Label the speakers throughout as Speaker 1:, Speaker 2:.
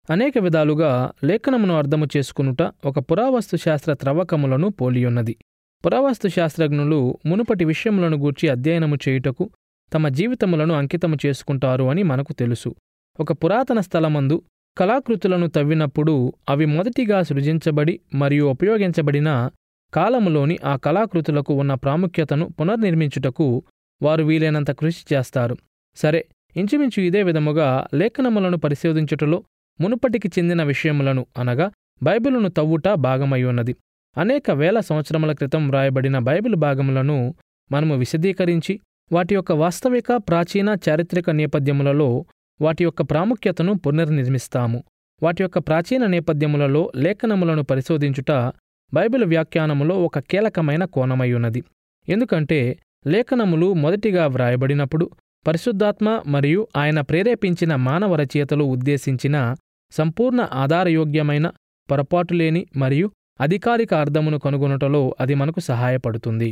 Speaker 1: అనేక విధాలుగా లేఖనమును అర్థము చేసుకునుట ఒక పురావస్తు శాస్త్ర త్రవ్వకములను పోలియున్నది పురావస్తు శాస్త్రజ్ఞులు మునుపటి విషయములను గూర్చి అధ్యయనము చేయుటకు తమ జీవితములను అంకితము చేసుకుంటారు అని మనకు తెలుసు ఒక పురాతన స్థలమందు కళాకృతులను తవ్వినప్పుడు అవి మొదటిగా సృజించబడి మరియు ఉపయోగించబడిన కాలములోని ఆ కళాకృతులకు ఉన్న ప్రాముఖ్యతను పునర్నిర్మించుటకు వారు వీలైనంత కృషి చేస్తారు సరే ఇంచుమించు ఇదే విధముగా లేఖనములను పరిశోధించుటలో మునుపటికి చెందిన విషయములను అనగా బైబిలును తవ్వుట భాగమై ఉన్నది అనేక వేల సంవత్సరముల క్రితం వ్రాయబడిన బైబిల్ భాగములను మనము విశదీకరించి వాటి యొక్క వాస్తవిక ప్రాచీన చారిత్రక నేపథ్యములలో వాటి యొక్క ప్రాముఖ్యతను పునర్నిర్మిస్తాము వాటి యొక్క ప్రాచీన నేపథ్యములలో లేఖనములను పరిశోధించుట బైబిల్ వ్యాఖ్యానములో ఒక కీలకమైన కోణమై ఉన్నది ఎందుకంటే లేఖనములు మొదటిగా వ్రాయబడినప్పుడు పరిశుద్ధాత్మ మరియు ఆయన ప్రేరేపించిన మానవ రచయితలు ఉద్దేశించిన సంపూర్ణ ఆధారయోగ్యమైన పొరపాటులేని మరియు అధికారిక అర్థమును కనుగొనుటలో అది మనకు సహాయపడుతుంది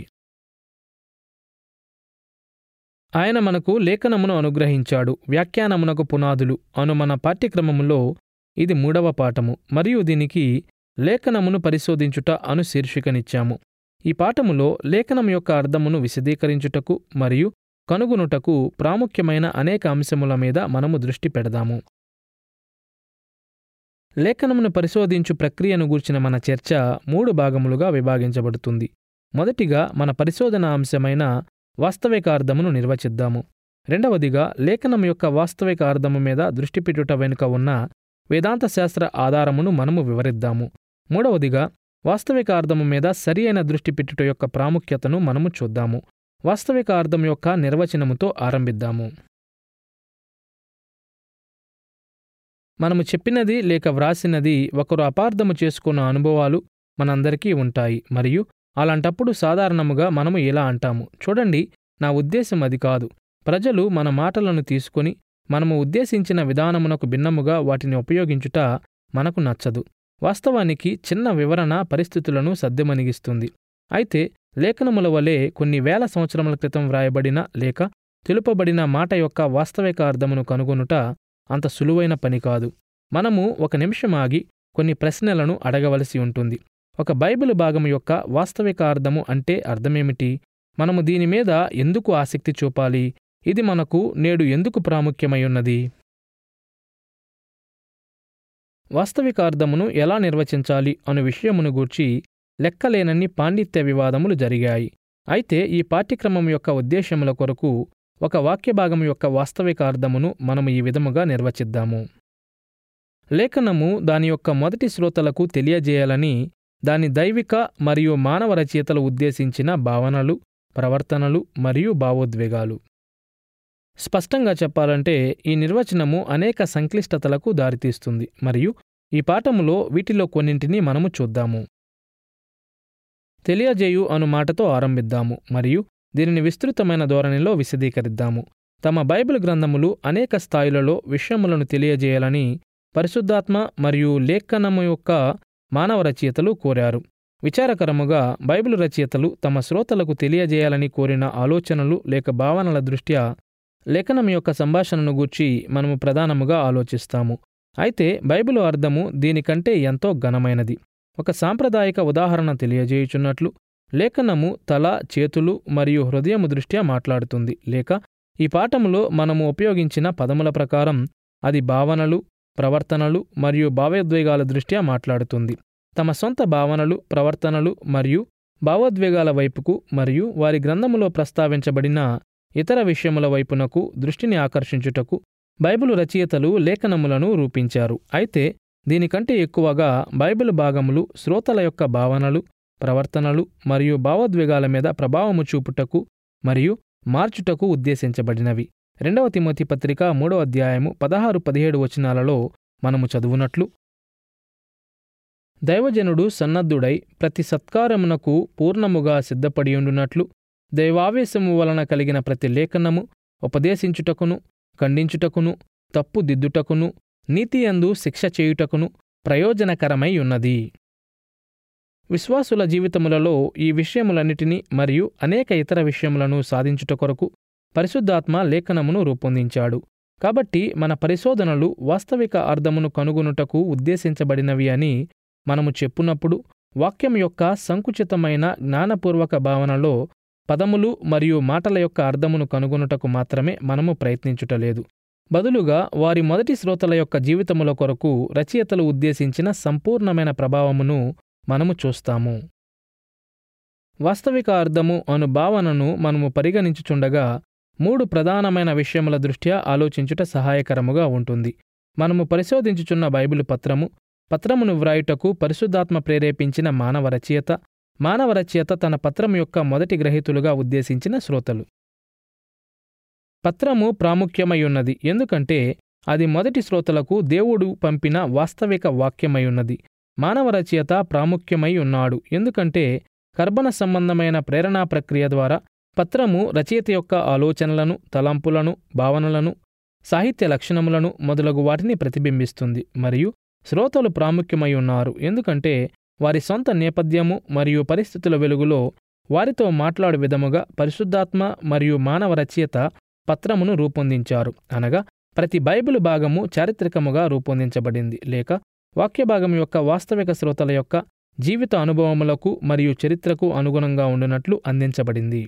Speaker 1: ఆయన మనకు లేఖనమును అనుగ్రహించాడు వ్యాఖ్యానమునకు పునాదులు అను మన పాఠ్యక్రమములో ఇది మూడవ పాఠము మరియు దీనికి లేఖనమును పరిశోధించుట అను శీర్షికనిచ్చాము ఈ పాఠములో లేఖనం యొక్క అర్థమును విశదీకరించుటకు మరియు కనుగొనుటకు ప్రాముఖ్యమైన అనేక అంశముల మీద మనము దృష్టి పెడదాము లేఖనమును పరిశోధించు ప్రక్రియను గూర్చిన మన చర్చ మూడు భాగములుగా విభాగించబడుతుంది మొదటిగా మన పరిశోధన అంశమైన వాస్తవిక అర్థమును నిర్వచిద్దాము రెండవదిగా లేఖనం యొక్క వాస్తవిక అర్థము మీద దృష్టి పెట్టుట వెనుక ఉన్న వేదాంత శాస్త్ర ఆధారమును మనము వివరిద్దాము మూడవదిగా వాస్తవిక అర్థము మీద సరి అయిన దృష్టి పెట్టుట యొక్క ప్రాముఖ్యతను మనము చూద్దాము వాస్తవిక అర్థం యొక్క నిర్వచనముతో ఆరంభిద్దాము మనము చెప్పినది లేక వ్రాసినది ఒకరు అపార్థము చేసుకున్న అనుభవాలు మనందరికీ ఉంటాయి మరియు అలాంటప్పుడు సాధారణముగా మనము ఇలా అంటాము చూడండి నా ఉద్దేశం అది కాదు ప్రజలు మన మాటలను తీసుకొని మనము ఉద్దేశించిన విధానమునకు భిన్నముగా వాటిని ఉపయోగించుట మనకు నచ్చదు వాస్తవానికి చిన్న వివరణ పరిస్థితులను సద్దెమనిగిస్తుంది అయితే లేఖనముల వలె కొన్ని వేల సంవత్సరముల క్రితం వ్రాయబడిన లేక తెలుపబడిన మాట యొక్క వాస్తవిక అర్థమును కనుగొనుట అంత సులువైన పని కాదు మనము ఒక నిమిషం ఆగి కొన్ని ప్రశ్నలను అడగవలసి ఉంటుంది ఒక బైబిల్ భాగం యొక్క వాస్తవిక అర్థము అంటే అర్థమేమిటి మనము దీని మీద ఎందుకు ఆసక్తి చూపాలి ఇది మనకు నేడు ఎందుకు ప్రాముఖ్యమై ఉన్నది వాస్తవిక అర్థమును ఎలా నిర్వచించాలి అను విషయమును గూర్చి లెక్కలేనన్ని పాండిత్య వివాదములు జరిగాయి అయితే ఈ పాఠ్యక్రమం యొక్క ఉద్దేశ్యముల కొరకు ఒక వాక్యభాగం యొక్క వాస్తవిక అర్థమును మనము ఈ విధముగా నిర్వచిద్దాము లేఖనము దాని యొక్క మొదటి శ్రోతలకు తెలియజేయాలని దాని దైవిక మరియు మానవ రచయితలు ఉద్దేశించిన భావనలు ప్రవర్తనలు మరియు భావోద్వేగాలు స్పష్టంగా చెప్పాలంటే ఈ నిర్వచనము అనేక సంక్లిష్టతలకు దారితీస్తుంది మరియు ఈ పాఠములో వీటిలో కొన్నింటిని మనము చూద్దాము తెలియజేయు అను మాటతో ఆరంభిద్దాము మరియు దీనిని విస్తృతమైన ధోరణిలో విశదీకరిద్దాము తమ బైబిల్ గ్రంథములు అనేక స్థాయిలలో విషయములను తెలియజేయాలని పరిశుద్ధాత్మ మరియు లేఖనము యొక్క మానవ రచయితలు కోరారు విచారకరముగా బైబిల్ రచయితలు తమ శ్రోతలకు తెలియజేయాలని కోరిన ఆలోచనలు లేక భావనల దృష్ట్యా లేఖనం యొక్క సంభాషణను గూర్చి మనము ప్రధానముగా ఆలోచిస్తాము అయితే బైబిలు అర్థము దీనికంటే ఎంతో ఘనమైనది ఒక సాంప్రదాయిక ఉదాహరణ తెలియజేయుచున్నట్లు లేఖనము తల చేతులు మరియు హృదయము దృష్ట్యా మాట్లాడుతుంది లేక ఈ పాఠములో మనము ఉపయోగించిన పదముల ప్రకారం అది భావనలు ప్రవర్తనలు మరియు భావోద్వేగాల దృష్ట్యా మాట్లాడుతుంది తమ సొంత భావనలు ప్రవర్తనలు మరియు భావోద్వేగాల వైపుకు మరియు వారి గ్రంథములో ప్రస్తావించబడిన ఇతర విషయముల వైపునకు దృష్టిని ఆకర్షించుటకు బైబిలు రచయితలు లేఖనములను రూపించారు అయితే దీనికంటే ఎక్కువగా బైబిల్ భాగములు శ్రోతల యొక్క భావనలు ప్రవర్తనలు మరియు భావోద్వేగాల మీద ప్రభావము చూపుటకు మరియు మార్చుటకు ఉద్దేశించబడినవి రెండవ తిమోతి పత్రిక మూడవ అధ్యాయము పదహారు పదిహేడు వచనాలలో మనము చదువునట్లు దైవజనుడు సన్నద్ధుడై ప్రతి సత్కారమునకు పూర్ణముగా సిద్ధపడియుండునట్లు దైవావేశము వలన కలిగిన ప్రతి లేఖనము ఉపదేశించుటకును ఖండించుటకును తప్పు దిద్దుటకును నీతియందు శిక్ష చేయుటకును ప్రయోజనకరమై ఉన్నది విశ్వాసుల జీవితములలో ఈ విషయములన్నిటినీ మరియు అనేక ఇతర విషయములను సాధించుట కొరకు పరిశుద్ధాత్మ లేఖనమును రూపొందించాడు కాబట్టి మన పరిశోధనలు వాస్తవిక అర్థమును కనుగొనుటకు ఉద్దేశించబడినవి అని మనము చెప్పునప్పుడు వాక్యం యొక్క సంకుచితమైన జ్ఞానపూర్వక భావనలో పదములు మరియు మాటల యొక్క అర్థమును కనుగొనుటకు మాత్రమే మనము ప్రయత్నించుటలేదు బదులుగా వారి మొదటి శ్రోతల యొక్క జీవితముల కొరకు రచయితలు ఉద్దేశించిన సంపూర్ణమైన ప్రభావమును మనము చూస్తాము వాస్తవిక అర్థము అను భావనను మనము పరిగణించుచుండగా మూడు ప్రధానమైన విషయముల దృష్ట్యా ఆలోచించుట సహాయకరముగా ఉంటుంది మనము పరిశోధించుచున్న బైబిలు పత్రము పత్రమును వ్రాయుటకు పరిశుద్ధాత్మ ప్రేరేపించిన మానవ రచయిత మానవ రచయిత తన పత్రం యొక్క మొదటి గ్రహీతులుగా ఉద్దేశించిన శ్రోతలు పత్రము ప్రాముఖ్యమై ఉన్నది ఎందుకంటే అది మొదటి శ్రోతలకు దేవుడు పంపిన వాస్తవిక వాక్యమై ఉన్నది మానవ రచయిత ప్రాముఖ్యమై ఉన్నాడు ఎందుకంటే కర్బన సంబంధమైన ప్రేరణా ప్రక్రియ ద్వారా పత్రము రచయిత యొక్క ఆలోచనలను తలంపులను భావనలను సాహిత్య లక్షణములను మొదలగు వాటిని ప్రతిబింబిస్తుంది మరియు శ్రోతలు ప్రాముఖ్యమై ఉన్నారు ఎందుకంటే వారి సొంత నేపథ్యము మరియు పరిస్థితుల వెలుగులో వారితో మాట్లాడు విధముగా పరిశుద్ధాత్మ మరియు మానవ రచయిత పత్రమును రూపొందించారు అనగా ప్రతి బైబిల్ భాగము చారిత్రకముగా రూపొందించబడింది లేక వాక్య భాగం యొక్క వాస్తవిక శ్రోతల యొక్క జీవిత అనుభవములకు మరియు చరిత్రకు అనుగుణంగా ఉండునట్లు అందించబడింది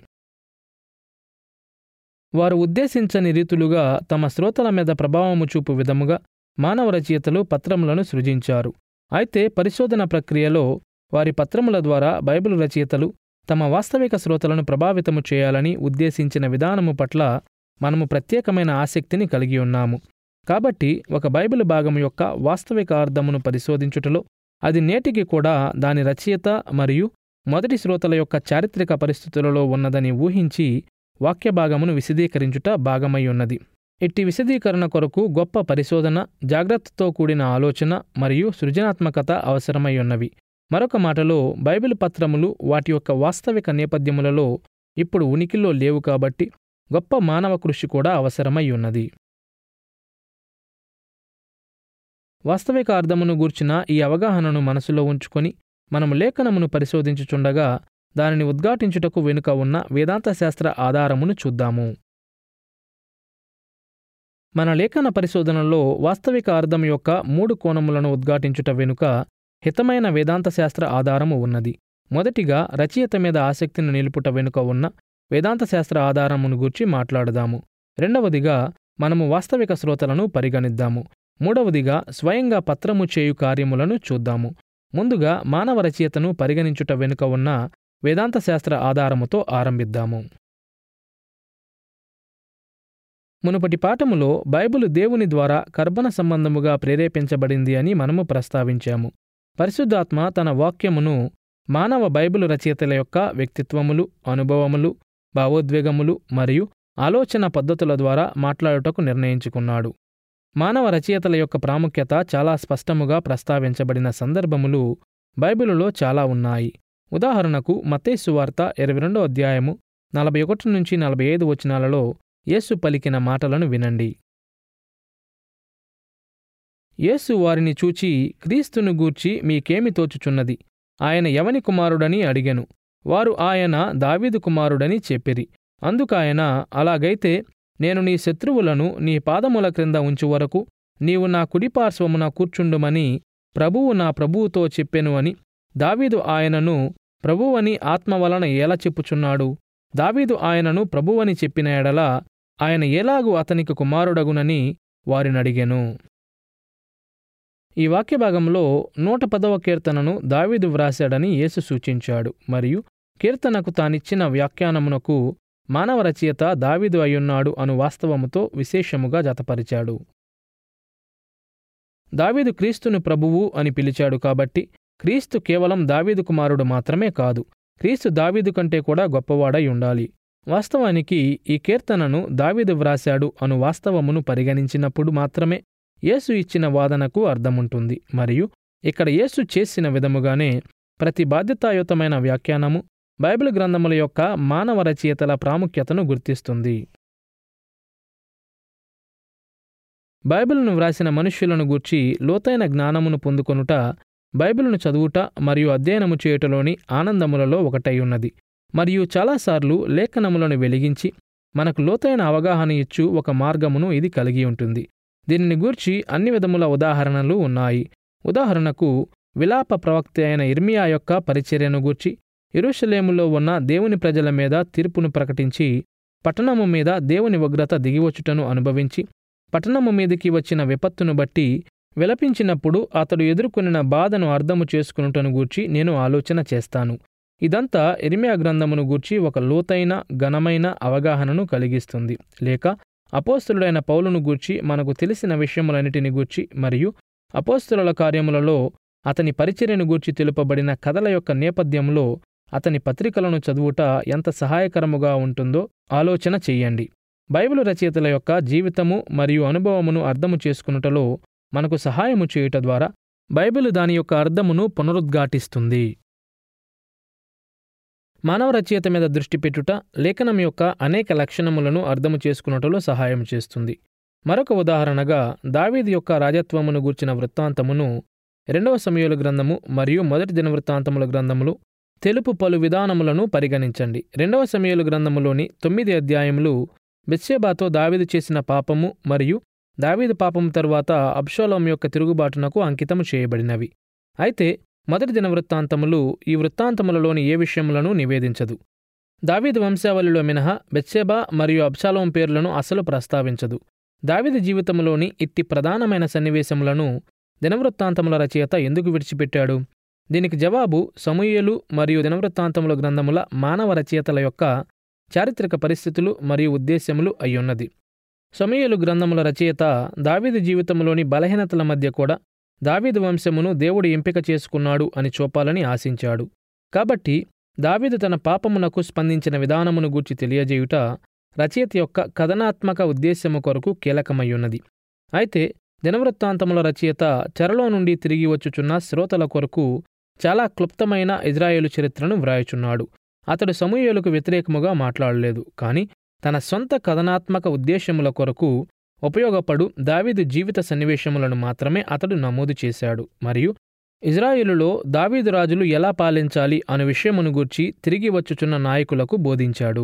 Speaker 1: వారు ఉద్దేశించని రీతులుగా తమ శ్రోతల మీద ప్రభావము చూపు విధముగా మానవ రచయితలు పత్రములను సృజించారు అయితే పరిశోధన ప్రక్రియలో వారి పత్రముల ద్వారా బైబిల్ రచయితలు తమ వాస్తవిక శ్రోతలను ప్రభావితము చేయాలని ఉద్దేశించిన విధానము పట్ల మనము ప్రత్యేకమైన ఆసక్తిని కలిగి ఉన్నాము కాబట్టి ఒక బైబిల్ భాగం యొక్క వాస్తవిక అర్థమును పరిశోధించుటలో అది నేటికి కూడా దాని రచయిత మరియు మొదటి శ్రోతల యొక్క చారిత్రక పరిస్థితులలో ఉన్నదని ఊహించి వాక్య భాగమును విశదీకరించుట భాగమై ఉన్నది ఇట్టి విశదీకరణ కొరకు గొప్ప పరిశోధన జాగ్రత్తతో కూడిన ఆలోచన మరియు సృజనాత్మకత అవసరమై ఉన్నవి మరొక మాటలో బైబిల్ పత్రములు వాటి యొక్క వాస్తవిక నేపథ్యములలో ఇప్పుడు ఉనికిలో లేవు కాబట్టి గొప్ప మానవ కృషి కూడా అవసరమై ఉన్నది వాస్తవిక అర్థమును గూర్చిన ఈ అవగాహనను మనసులో ఉంచుకొని మనము లేఖనమును పరిశోధించుచుండగా దానిని ఉద్ఘాటించుటకు వెనుక ఉన్న వేదాంత శాస్త్ర ఆధారమును చూద్దాము మన లేఖన పరిశోధనలో వాస్తవిక అర్థం యొక్క మూడు కోణములను ఉద్ఘాటించుట వెనుక హితమైన వేదాంత శాస్త్ర ఆధారము ఉన్నది మొదటిగా రచయిత మీద ఆసక్తిని నిలుపుట వెనుక ఉన్న వేదాంత శాస్త్ర ఆధారమును గూర్చి మాట్లాడదాము రెండవదిగా మనము వాస్తవిక శ్రోతలను పరిగణిద్దాము మూడవదిగా స్వయంగా పత్రము చేయు కార్యములను చూద్దాము ముందుగా మానవ రచయితను పరిగణించుట వెనుక ఉన్న వేదాంత శాస్త్ర ఆధారముతో ఆరంభిద్దాము మునుపటి పాఠములో బైబిలు దేవుని ద్వారా కర్బన సంబంధముగా ప్రేరేపించబడింది అని మనము ప్రస్తావించాము పరిశుద్ధాత్మ తన వాక్యమును మానవ బైబిలు రచయితల యొక్క వ్యక్తిత్వములు అనుభవములు భావోద్వేగములు మరియు ఆలోచన పద్ధతుల ద్వారా మాట్లాడుటకు నిర్ణయించుకున్నాడు మానవ రచయితల యొక్క ప్రాముఖ్యత చాలా స్పష్టముగా ప్రస్తావించబడిన సందర్భములు బైబిలులో చాలా ఉన్నాయి ఉదాహరణకు మత్తేసు వార్త ఇరవై రెండో అధ్యాయము నలభై ఒకటి నుంచి నలభై ఐదు వచనాలలో యేసు పలికిన మాటలను వినండి యేసు వారిని చూచి క్రీస్తును గూర్చి మీకేమి తోచుచున్నది ఆయన ఎవని కుమారుడని అడిగెను వారు ఆయన దావీదు కుమారుడని చెప్పిరి అందుకాయన అలాగైతే నేను నీ శత్రువులను నీ పాదముల క్రింద ఉంచు వరకు నీవు నా కుడిపార్శ్వమున కూర్చుండుమని ప్రభువు నా ప్రభువుతో చెప్పెను అని దావీదు ఆయనను ప్రభువని ఆత్మ వలన ఎలా చెప్పుచున్నాడు దావీదు ఆయనను ప్రభువని చెప్పిన ఎడల ఆయన ఎలాగు అతనికి కుమారుడగునని వారినడిగెను ఈ వాక్యభాగంలో నూట పదవ కీర్తనను దావీదు వ్రాశాడని యేసు సూచించాడు మరియు కీర్తనకు తానిచ్చిన వ్యాఖ్యానమునకు మానవ రచయిత దావీదు అయ్యున్నాడు అను వాస్తవముతో విశేషముగా జతపరిచాడు దావీదు క్రీస్తును ప్రభువు అని పిలిచాడు కాబట్టి క్రీస్తు కేవలం దావీదు కుమారుడు మాత్రమే కాదు క్రీస్తు దావీదు కంటే కూడా గొప్పవాడై ఉండాలి వాస్తవానికి ఈ కీర్తనను దావీదు వ్రాశాడు అను వాస్తవమును పరిగణించినప్పుడు మాత్రమే యేసు ఇచ్చిన వాదనకు అర్థముంటుంది మరియు ఇక్కడ యేసు చేసిన విధముగానే ప్రతి బాధ్యతాయుతమైన వ్యాఖ్యానము బైబిల్ గ్రంథముల యొక్క మానవ రచయితల ప్రాముఖ్యతను గుర్తిస్తుంది బైబిల్ను వ్రాసిన మనుష్యులను గూర్చి లోతైన జ్ఞానమును పొందుకొనుట బైబిల్ను చదువుట మరియు అధ్యయనము చేయుటలోని ఆనందములలో ఒకటై ఉన్నది మరియు చాలాసార్లు లేఖనములను వెలిగించి మనకు లోతైన అవగాహన ఇచ్చు ఒక మార్గమును ఇది కలిగి ఉంటుంది దీనిని గూర్చి అన్ని విధముల ఉదాహరణలు ఉన్నాయి ఉదాహరణకు విలాప ప్రవక్త అయిన ఇర్మియా యొక్క పరిచర్యను గూర్చి ఎరుషలేములో ఉన్న దేవుని ప్రజల మీద తీర్పును ప్రకటించి పట్టణము మీద దేవుని ఉగ్రత దిగివచ్చుటను అనుభవించి పట్టణము మీదికి వచ్చిన విపత్తును బట్టి విలపించినప్పుడు అతడు ఎదుర్కొనిన బాధను అర్థము చేసుకునుటను గూర్చి నేను ఆలోచన చేస్తాను ఇదంతా ఇర్మియా గ్రంథమును గూర్చి ఒక లోతైన ఘనమైన అవగాహనను కలిగిస్తుంది లేక అపోస్తులుడైన పౌలును గూర్చి మనకు తెలిసిన విషయములన్నిటిని గూర్చి మరియు అపోస్తుల కార్యములలో అతని పరిచర్యను గూర్చి తెలుపబడిన కథల యొక్క నేపథ్యంలో అతని పత్రికలను చదువుట ఎంత సహాయకరముగా ఉంటుందో ఆలోచన చెయ్యండి బైబిల్ రచయితల యొక్క జీవితము మరియు అనుభవమును అర్థము చేసుకునుటలో మనకు సహాయము చేయుట ద్వారా బైబిల్ దాని యొక్క అర్థమును పునరుద్ఘాటిస్తుంది మానవ రచయిత మీద దృష్టి పెట్టుట లేఖనం యొక్క అనేక లక్షణములను అర్థము చేసుకున్నటలో సహాయం చేస్తుంది మరొక ఉదాహరణగా దావీది యొక్క రాజత్వమును గూర్చిన వృత్తాంతమును రెండవ సమయాల గ్రంథము మరియు మొదటి దినవృత్తాంతముల గ్రంథములు తెలుపు పలు విధానములను పరిగణించండి రెండవ సమయాల గ్రంథములోని తొమ్మిది అధ్యాయములు బెత్షేబాతో దావీదు చేసిన పాపము మరియు దావీదు పాపం తరువాత అబ్షోలం యొక్క తిరుగుబాటునకు అంకితము చేయబడినవి అయితే మొదటి దిన వృత్తాంతములు ఈ వృత్తాంతములలోని ఏ విషయములను నివేదించదు దావీదు వంశావళిలో మినహా బెత్షెబా మరియు అబ్షాలోం పేర్లను అసలు ప్రస్తావించదు దావీదు జీవితంలోని ఇట్టి ప్రధానమైన సన్నివేశములను దినవృత్తాంతముల రచయిత ఎందుకు విడిచిపెట్టాడు దీనికి జవాబు సమూయేలు మరియు దినవృత్తాంతముల గ్రంథముల మానవ రచయితల యొక్క చారిత్రక పరిస్థితులు మరియు ఉద్దేశ్యములు అయ్యున్నది సమూయేలు గ్రంథముల రచయిత దావీదు జీవితంలోని బలహీనతల మధ్య కూడా దావీదు వంశమును దేవుడు ఎంపిక చేసుకున్నాడు అని చూపాలని ఆశించాడు కాబట్టి దావీదు తన పాపమునకు స్పందించిన విధానమును గూర్చి తెలియజేయుట రచయిత యొక్క కథనాత్మక ఉద్దేశ్యము కొరకు కీలకమయ్యున్నది అయితే దినవృత్తాంతముల రచయిత చెరలో నుండి తిరిగి వచ్చుచున్న శ్రోతల కొరకు చాలా క్లుప్తమైన ఇజ్రాయేలు చరిత్రను వ్రాయుచున్నాడు అతడు సమూయేలుకు వ్యతిరేకముగా మాట్లాడలేదు కాని తన సొంత కథనాత్మక ఉద్దేశ్యముల కొరకు ఉపయోగపడు దావీదు జీవిత సన్నివేశములను మాత్రమే అతడు నమోదు చేశాడు మరియు ఇజ్రాయిలులో దావీదు రాజులు ఎలా పాలించాలి అను విషయమును గూర్చి తిరిగి వచ్చుచున్న నాయకులకు బోధించాడు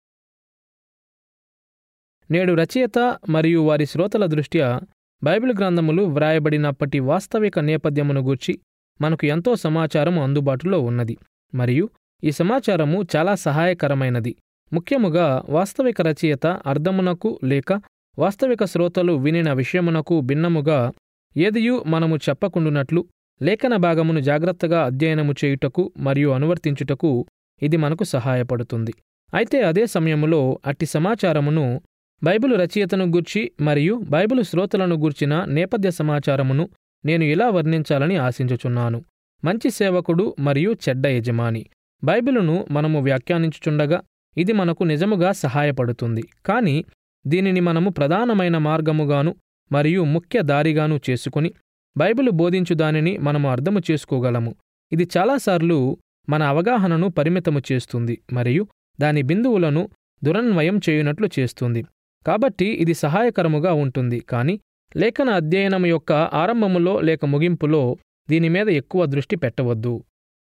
Speaker 1: నేడు రచయిత మరియు వారి శ్రోతల దృష్ట్యా బైబిల్ గ్రంథములు వ్రాయబడినప్పటి వాస్తవిక నేపథ్యమును గూర్చి మనకు ఎంతో సమాచారం అందుబాటులో ఉన్నది మరియు ఈ సమాచారము చాలా సహాయకరమైనది ముఖ్యముగా వాస్తవిక రచయిత అర్థమునకు లేక వాస్తవిక శ్రోతలు వినిన విషయమునకు భిన్నముగా ఏదియూ మనము చెప్పకుండునట్లు లేఖన భాగమును జాగ్రత్తగా అధ్యయనము చేయుటకు మరియు అనువర్తించుటకు ఇది మనకు సహాయపడుతుంది అయితే అదే సమయములో అట్టి సమాచారమును బైబిలు రచయితను గూర్చి మరియు బైబిలు శ్రోతలను గూర్చిన నేపథ్య సమాచారమును నేను ఇలా వర్ణించాలని ఆశించుచున్నాను మంచి సేవకుడు మరియు చెడ్డ యజమాని బైబిలును మనము వ్యాఖ్యానించుచుండగా ఇది మనకు నిజముగా సహాయపడుతుంది కానీ దీనిని మనము ప్రధానమైన మార్గముగాను మరియు ముఖ్య దారిగాను చేసుకుని బైబిలు బోధించు దానిని మనము అర్థము చేసుకోగలము ఇది చాలాసార్లు మన అవగాహనను పరిమితము చేస్తుంది మరియు దాని బిందువులను దురన్వయం చేయునట్లు చేస్తుంది కాబట్టి ఇది సహాయకరముగా ఉంటుంది కానీ లేఖన అధ్యయనం యొక్క ఆరంభములో లేక ముగింపులో దీని మీద ఎక్కువ దృష్టి పెట్టవద్దు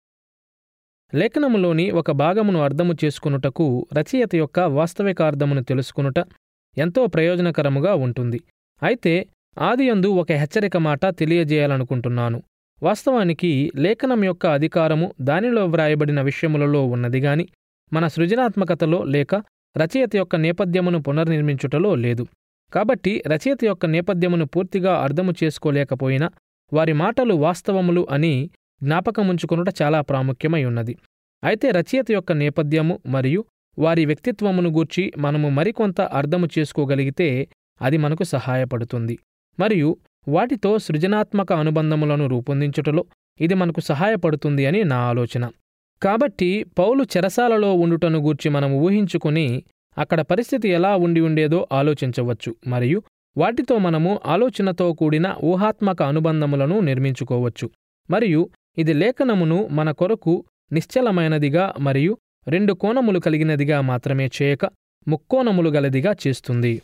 Speaker 1: లేఖనములోని ఒక భాగమును అర్థము చేసుకునుటకు రచయిత యొక్క వాస్తవిక అర్థమును తెలుసుకునుట ఎంతో ప్రయోజనకరముగా ఉంటుంది అయితే ఆదియందు ఒక హెచ్చరిక మాట తెలియజేయాలనుకుంటున్నాను వాస్తవానికి లేఖనం యొక్క అధికారము దానిలో వ్రాయబడిన విషయములలో ఉన్నది గాని మన సృజనాత్మకతలో లేక రచయిత యొక్క నేపథ్యమును పునర్నిర్మించుటలో లేదు కాబట్టి రచయిత యొక్క నేపథ్యమును పూర్తిగా అర్థము చేసుకోలేకపోయినా వారి మాటలు వాస్తవములు అని జ్ఞాపకముంచుకొనుట చాలా ప్రాముఖ్యమై ఉన్నది అయితే రచయిత యొక్క నేపథ్యము మరియు వారి వ్యక్తిత్వమును గూర్చి మనము మరికొంత అర్థము చేసుకోగలిగితే అది మనకు సహాయపడుతుంది మరియు వాటితో సృజనాత్మక అనుబంధములను రూపొందించుటలో ఇది మనకు సహాయపడుతుంది అని నా ఆలోచన కాబట్టి పౌలు చెరసాలలో ఉండుటను గూర్చి మనము ఊహించుకుని అక్కడ పరిస్థితి ఎలా ఉండి ఉండేదో ఆలోచించవచ్చు మరియు వాటితో మనము ఆలోచనతో కూడిన ఊహాత్మక అనుబంధములను నిర్మించుకోవచ్చు మరియు ఇది లేఖనమును మన కొరకు నిశ్చలమైనదిగా మరియు రెండు కోణములు కలిగినదిగా మాత్రమే చేయక ముక్కోణములు గలదిగా చేస్తుంది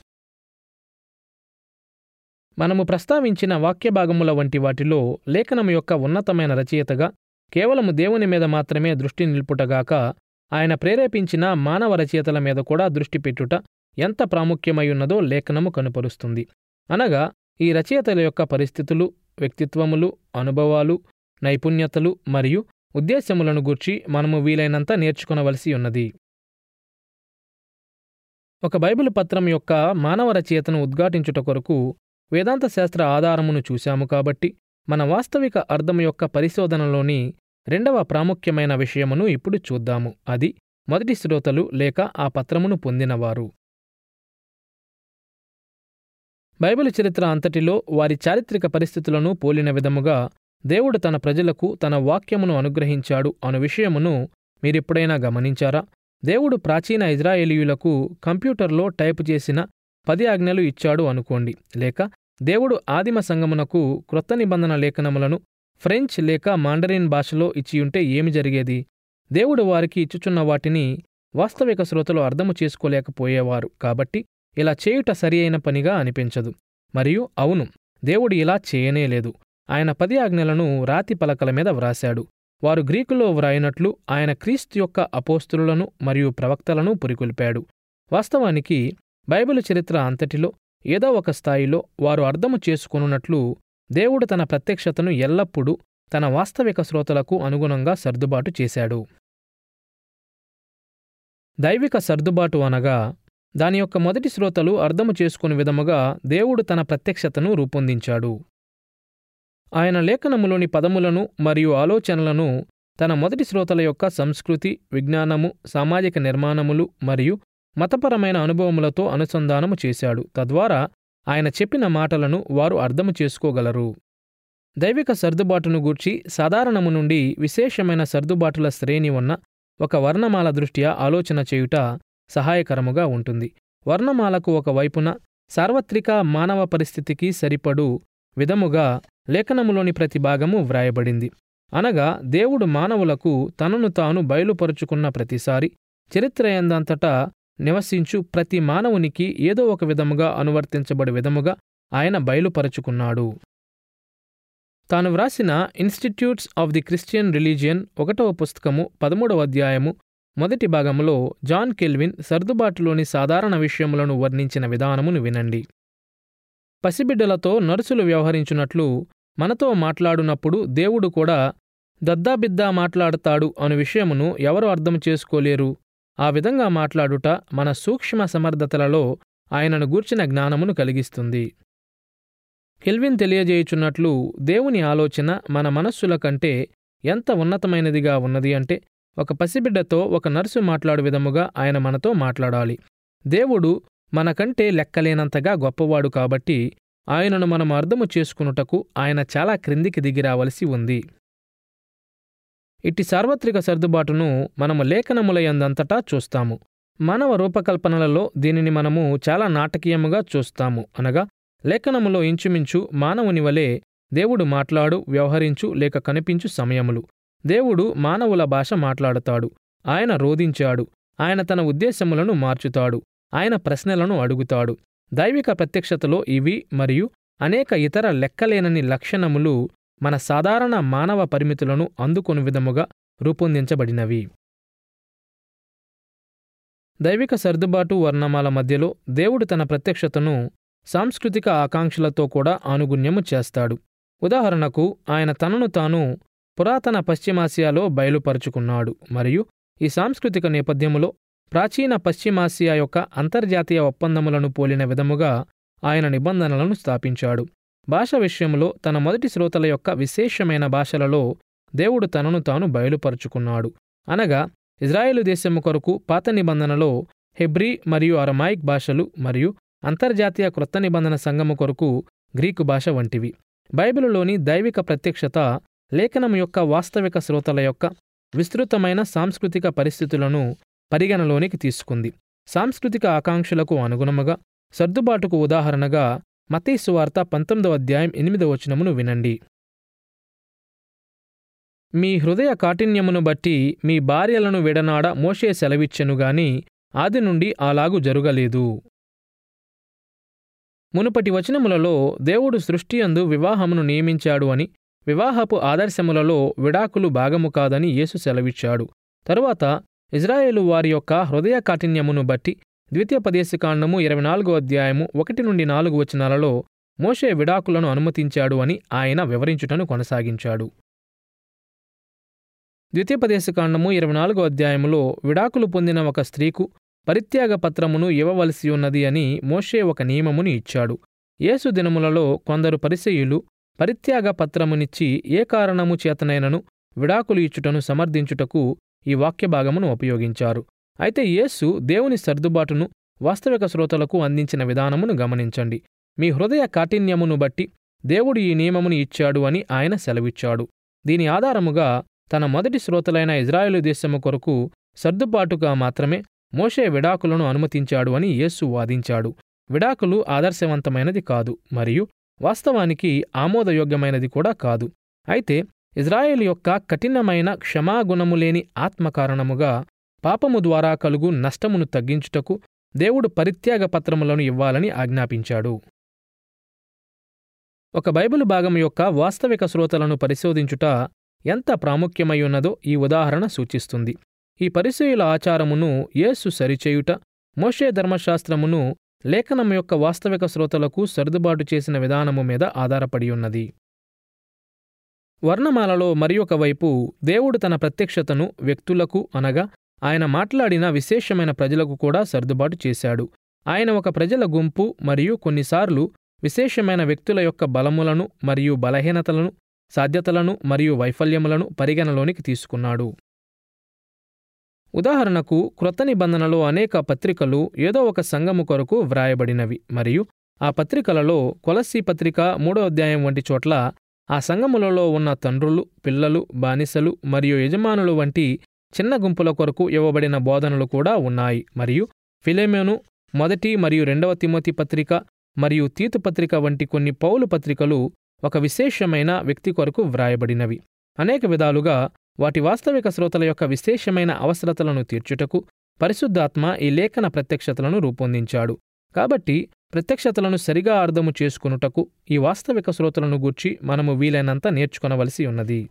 Speaker 1: మనము ప్రస్తావించిన వాక్యభాగముల వంటి వాటిలో లేఖనము యొక్క ఉన్నతమైన రచయితగా కేవలము దేవుని మీద మాత్రమే దృష్టి నిల్పుటగాక ఆయన ప్రేరేపించిన మానవ రచయితల మీద కూడా దృష్టి పెట్టుట ఎంత ప్రాముఖ్యమై ఉన్నదో లేఖనము కనుపరుస్తుంది అనగా ఈ రచయితల యొక్క పరిస్థితులు వ్యక్తిత్వములు అనుభవాలు నైపుణ్యతలు మరియు ఉద్దేశ్యములను గూర్చి మనము వీలైనంత నేర్చుకొనవలసి ఉన్నది ఒక బైబిల్ పత్రం యొక్క మానవ రచయితను ఉద్ఘాటించుట కొరకు వేదాంత శాస్త్ర ఆధారమును చూశాము కాబట్టి మన వాస్తవిక అర్థం యొక్క పరిశోధనలోని రెండవ ప్రాముఖ్యమైన విషయమును ఇప్పుడు చూద్దాము అది మొదటి శ్రోతలు లేక ఆ పత్రమును పొందినవారు బైబిల్ చరిత్ర అంతటిలో వారి చారిత్రక పరిస్థితులను పోలిన విధముగా దేవుడు తన ప్రజలకు తన వాక్యమును అనుగ్రహించాడు అను విషయమును మీరెప్పుడైనా గమనించారా దేవుడు ప్రాచీన ఇజ్రాయేలీయులకు కంప్యూటర్లో టైపు చేసిన పది ఆజ్ఞలు ఇచ్చాడు అనుకోండి లేక దేవుడు ఆదిమ సంగమునకు క్రొత్త నిబంధన లేఖనములను ఫ్రెంచ్ లేక మాండరిన్ భాషలో ఇచ్చియుంటే ఏమి జరిగేది దేవుడు వారికి ఇచ్చుచున్న వాటిని వాస్తవిక శ్రోతలు అర్థము చేసుకోలేకపోయేవారు కాబట్టి ఇలా చేయుట సరి అయిన పనిగా అనిపించదు మరియు అవును దేవుడు ఇలా చేయనేలేదు ఆయన పది ఆజ్ఞలను రాతి పలకల మీద వ్రాశాడు వారు గ్రీకులో వ్రాయినట్లు ఆయన క్రీస్తు యొక్క అపోస్తులను మరియు ప్రవక్తలను పురికొల్పాడు వాస్తవానికి బైబిల్ చరిత్ర అంతటిలో ఏదో ఒక స్థాయిలో వారు అర్థము చేసుకొనున్నట్లు దేవుడు తన ప్రత్యక్షతను ఎల్లప్పుడూ తన వాస్తవిక శ్రోతలకు అనుగుణంగా సర్దుబాటు చేశాడు దైవిక సర్దుబాటు అనగా దాని యొక్క మొదటి శ్రోతలు అర్థము చేసుకుని విధముగా దేవుడు తన ప్రత్యక్షతను రూపొందించాడు ఆయన లేఖనములోని పదములను మరియు ఆలోచనలను తన మొదటి శ్రోతల యొక్క సంస్కృతి విజ్ఞానము సామాజిక నిర్మాణములు మరియు మతపరమైన అనుభవములతో అనుసంధానము చేశాడు తద్వారా ఆయన చెప్పిన మాటలను వారు అర్థము చేసుకోగలరు దైవిక సర్దుబాటును గూర్చి సాధారణము నుండి విశేషమైన సర్దుబాటుల శ్రేణి ఉన్న ఒక వర్ణమాల దృష్ట్యా ఆలోచన చేయుట సహాయకరముగా ఉంటుంది వర్ణమాలకు ఒక వైపున సార్వత్రిక మానవ పరిస్థితికి సరిపడు విధముగా లేఖనములోని ప్రతి భాగము వ్రాయబడింది అనగా దేవుడు మానవులకు తనను తాను బయలుపరుచుకున్న ప్రతిసారి చరిత్రయందంతటా నివసించు ప్రతి మానవునికి ఏదో ఒక విధముగా అనువర్తించబడి విధముగా ఆయన బయలుపరుచుకున్నాడు తాను వ్రాసిన institutes of the Christian religion ఒకటవ పుస్తకము పదమూడవ అధ్యాయము మొదటి భాగములో జాన్ కెల్విన్ సర్దుబాటులోని సాధారణ విషయములను వర్ణించిన విధానమును వినండి పసిబిడ్డలతో నర్సులు వ్యవహరించున్నట్లు మనతో మాట్లాడునప్పుడు దేవుడు కూడా దద్దాబిద్దా మాట్లాడతాడు అను విషయమును ఎవరు అర్థం చేసుకోలేరు ఆ విధంగా మాట్లాడుట మన సూక్ష్మ సమర్థతలలో ఆయనను గూర్చిన జ్ఞానమును కలిగిస్తుంది కెల్విన్ తెలియజేయుచున్నట్లు దేవుని ఆలోచన మన మనస్సుల కంటే ఎంత ఉన్నతమైనదిగా ఉన్నది అంటే ఒక పసిబిడ్డతో ఒక నర్సు మాట్లాడు విధముగా ఆయన మనతో మాట్లాడాలి దేవుడు మనకంటే లెక్కలేనంతగా గొప్పవాడు కాబట్టి ఆయనను మనం అర్థము చేసుకునుటకు ఆయన చాలా క్రిందికి దిగిరావలసి ఉంది ఇట్టి సార్వత్రిక సర్దుబాటును మనము లేఖనములయందంతటా చూస్తాము మానవ రూపకల్పనలలో దీనిని మనము చాలా నాటకీయముగా చూస్తాము అనగా లేఖనములో ఇంచుమించు మానవుని వలె దేవుడు మాట్లాడు వ్యవహరించు లేక కనిపించు సమయములు దేవుడు మానవుల భాష మాట్లాడతాడు ఆయన రోధించాడు ఆయన తన ఉద్దేశములను మార్చుతాడు ఆయన ప్రశ్నలను అడుగుతాడు దైవిక ప్రత్యక్షతలో ఇవి మరియు అనేక ఇతర లెక్కలేనని లక్షణములు మన సాధారణ మానవ పరిమితులను అందుకొను విధముగా రూపొందించబడినవి దైవిక సర్దుబాటు వర్ణమాల మధ్యలో దేవుడు తన ప్రత్యక్షతను సాంస్కృతిక ఆకాంక్షలతో కూడా ఆనుగుణ్యము చేస్తాడు ఉదాహరణకు ఆయన తనను తాను పురాతన పశ్చిమాసియాలో బయలుపరుచుకున్నాడు మరియు ఈ సాంస్కృతిక నేపథ్యములో ప్రాచీన పశ్చిమాసియా యొక్క అంతర్జాతీయ ఒప్పందములను పోలిన విధముగా ఆయన నిబంధనలను స్థాపించాడు భాష విషయంలో తన మొదటి శ్రోతల యొక్క విశేషమైన భాషలలో దేవుడు తనను తాను బయలుపరుచుకున్నాడు అనగా ఇజ్రాయేలు దేశము కొరకు పాత నిబంధనలో హెబ్రీ మరియు అరమాయిక్ భాషలు మరియు అంతర్జాతీయ క్రొత్త నిబంధన సంఘము కొరకు గ్రీకు భాష వంటివి బైబిలులోని దైవిక ప్రత్యక్షత లేఖనం యొక్క వాస్తవిక శ్రోతల యొక్క విస్తృతమైన సాంస్కృతిక పరిస్థితులను పరిగణలోనికి తీసుకుంది సాంస్కృతిక ఆకాంక్షలకు అనుగుణముగా సర్దుబాటుకు ఉదాహరణగా మతీసు వార్త పంతొమ్మిదవ అధ్యాయం ఎనిమిదవ వచనమును వినండి మీ హృదయ కాఠిన్యమును బట్టి మీ భార్యలను విడనాడ మోషే సెలవిచ్చెను గాని ఆది నుండి అలాగు జరుగలేదు మునుపటి వచనములలో దేవుడు సృష్టియందు వివాహమును నియమించాడు అని వివాహపు ఆదర్శములలో విడాకులు భాగము కాదని యేసు సెలవిచ్చాడు తరువాత ఇజ్రాయేలు వారి యొక్క హృదయ కాఠిన్యమును బట్టి ద్వితీయోపదేశకాండము ఇరవై నాలుగో అధ్యాయము ఒకటి నుండి నాలుగు వచనాలలో మోషే విడాకులను అనుమతించాడు అని ఆయన వివరించుటను కొనసాగించాడు ద్వితీయోపదేశకాండము ఇరవై నాలుగో అధ్యాయములో విడాకులు పొందిన ఒక స్త్రీకు పరిత్యాగ పత్రమును ఇవ్వవలసి ఉన్నది అని మోషే ఒక నియమమును ఇచ్చాడు యేసు దినములలో కొందరు పరిసెయులు పరిత్యాగ పత్రమునిచ్చి ఏ కారణము చేతనైనను విడాకులు ఇచ్చుటను సమర్థించుటకు ఈ వాక్య భాగమును ఉపయోగించారు అయితే యేసు దేవుని సర్దుబాటును వాస్తవిక శ్రోతలకు అందించిన విధానమును గమనించండి మీ హృదయ కాఠిన్యమును బట్టి దేవుడు ఈ నియమమును ఇచ్చాడు అని ఆయన సెలవిచ్చాడు దీని ఆధారముగా తన మొదటి శ్రోతలైన ఇజ్రాయేలు దేశము కొరకు సర్దుబాటుగా మాత్రమే మోషే విడాకులను అనుమతించాడు అని యేసు వాదించాడు విడాకులు ఆదర్శవంతమైనది కాదు మరియు వాస్తవానికి ఆమోదయోగ్యమైనది కూడా కాదు అయితే ఇజ్రాయేల్ యొక్క కఠినమైన క్షమాగుణము లేని ఆత్మ కారణముగా పాపము ద్వారా కలుగు నష్టమును తగ్గించుటకు దేవుడు పరిత్యాగ పత్రములను ఇవ్వాలని ఆజ్ఞాపించాడు ఒక బైబిల్ భాగం యొక్క వాస్తవిక శ్రోతలను పరిశోధించుట ఎంత ప్రాముఖ్యమై ఉన్నదో ఈ ఉదాహరణ సూచిస్తుంది ఈ పరిశీల ఆచారమును యేసు సరిచేయుట మోషే ధర్మశాస్త్రమును లేఖనం యొక్క వాస్తవిక శ్రోతలకు సర్దుబాటు చేసిన విధానము మీద ఆధారపడి ఉన్నది వర్ణమాలలో మరి వైపు దేవుడు తన ప్రత్యక్షతను వ్యక్తులకు అనగా ఆయన మాట్లాడిన విశేషమైన ప్రజలకు కూడా సర్దుబాటు చేశాడు ఆయన ఒక ప్రజల గుంపు మరియు కొన్నిసార్లు విశేషమైన వ్యక్తుల యొక్క బలములను మరియు బలహీనతలను సాధ్యతలను మరియు వైఫల్యములను పరిగణలోనికి తీసుకున్నాడు ఉదాహరణకు క్రొత్త నిబంధనలో అనేక పత్రికలు ఏదో ఒక సంఘము కొరకు వ్రాయబడినవి మరియు ఆ పత్రికలలో కొలస్సీ పత్రిక మూడో అధ్యాయం వంటి చోట్ల ఆ సంఘములలో ఉన్న తండ్రులు పిల్లలు బానిసలు మరియు యజమానులు వంటి చిన్న గుంపుల కొరకు ఇవ్వబడిన బోధనలు కూడా ఉన్నాయి మరియు ఫిలేమోను మొదటి మరియు రెండవ తిమోతి పత్రిక మరియు తీతు పత్రిక వంటి కొన్ని పౌలు పత్రికలు ఒక విశేషమైన వ్యక్తి కొరకు వ్రాయబడినవి అనేక విధాలుగా వాటి వాస్తవిక శ్రోతల యొక్క విశేషమైన అవసరతలను తీర్చుటకు పరిశుద్ధాత్మ ఈ లేఖన ప్రత్యక్షతలను రూపొందించాడు కాబట్టి ప్రత్యక్షతలను సరిగా అర్థము చేసుకునుటకు ఈ వాస్తవిక శ్రోతలను గూర్చి మనము వీలైనంత నేర్చుకొనవలసి ఉన్నది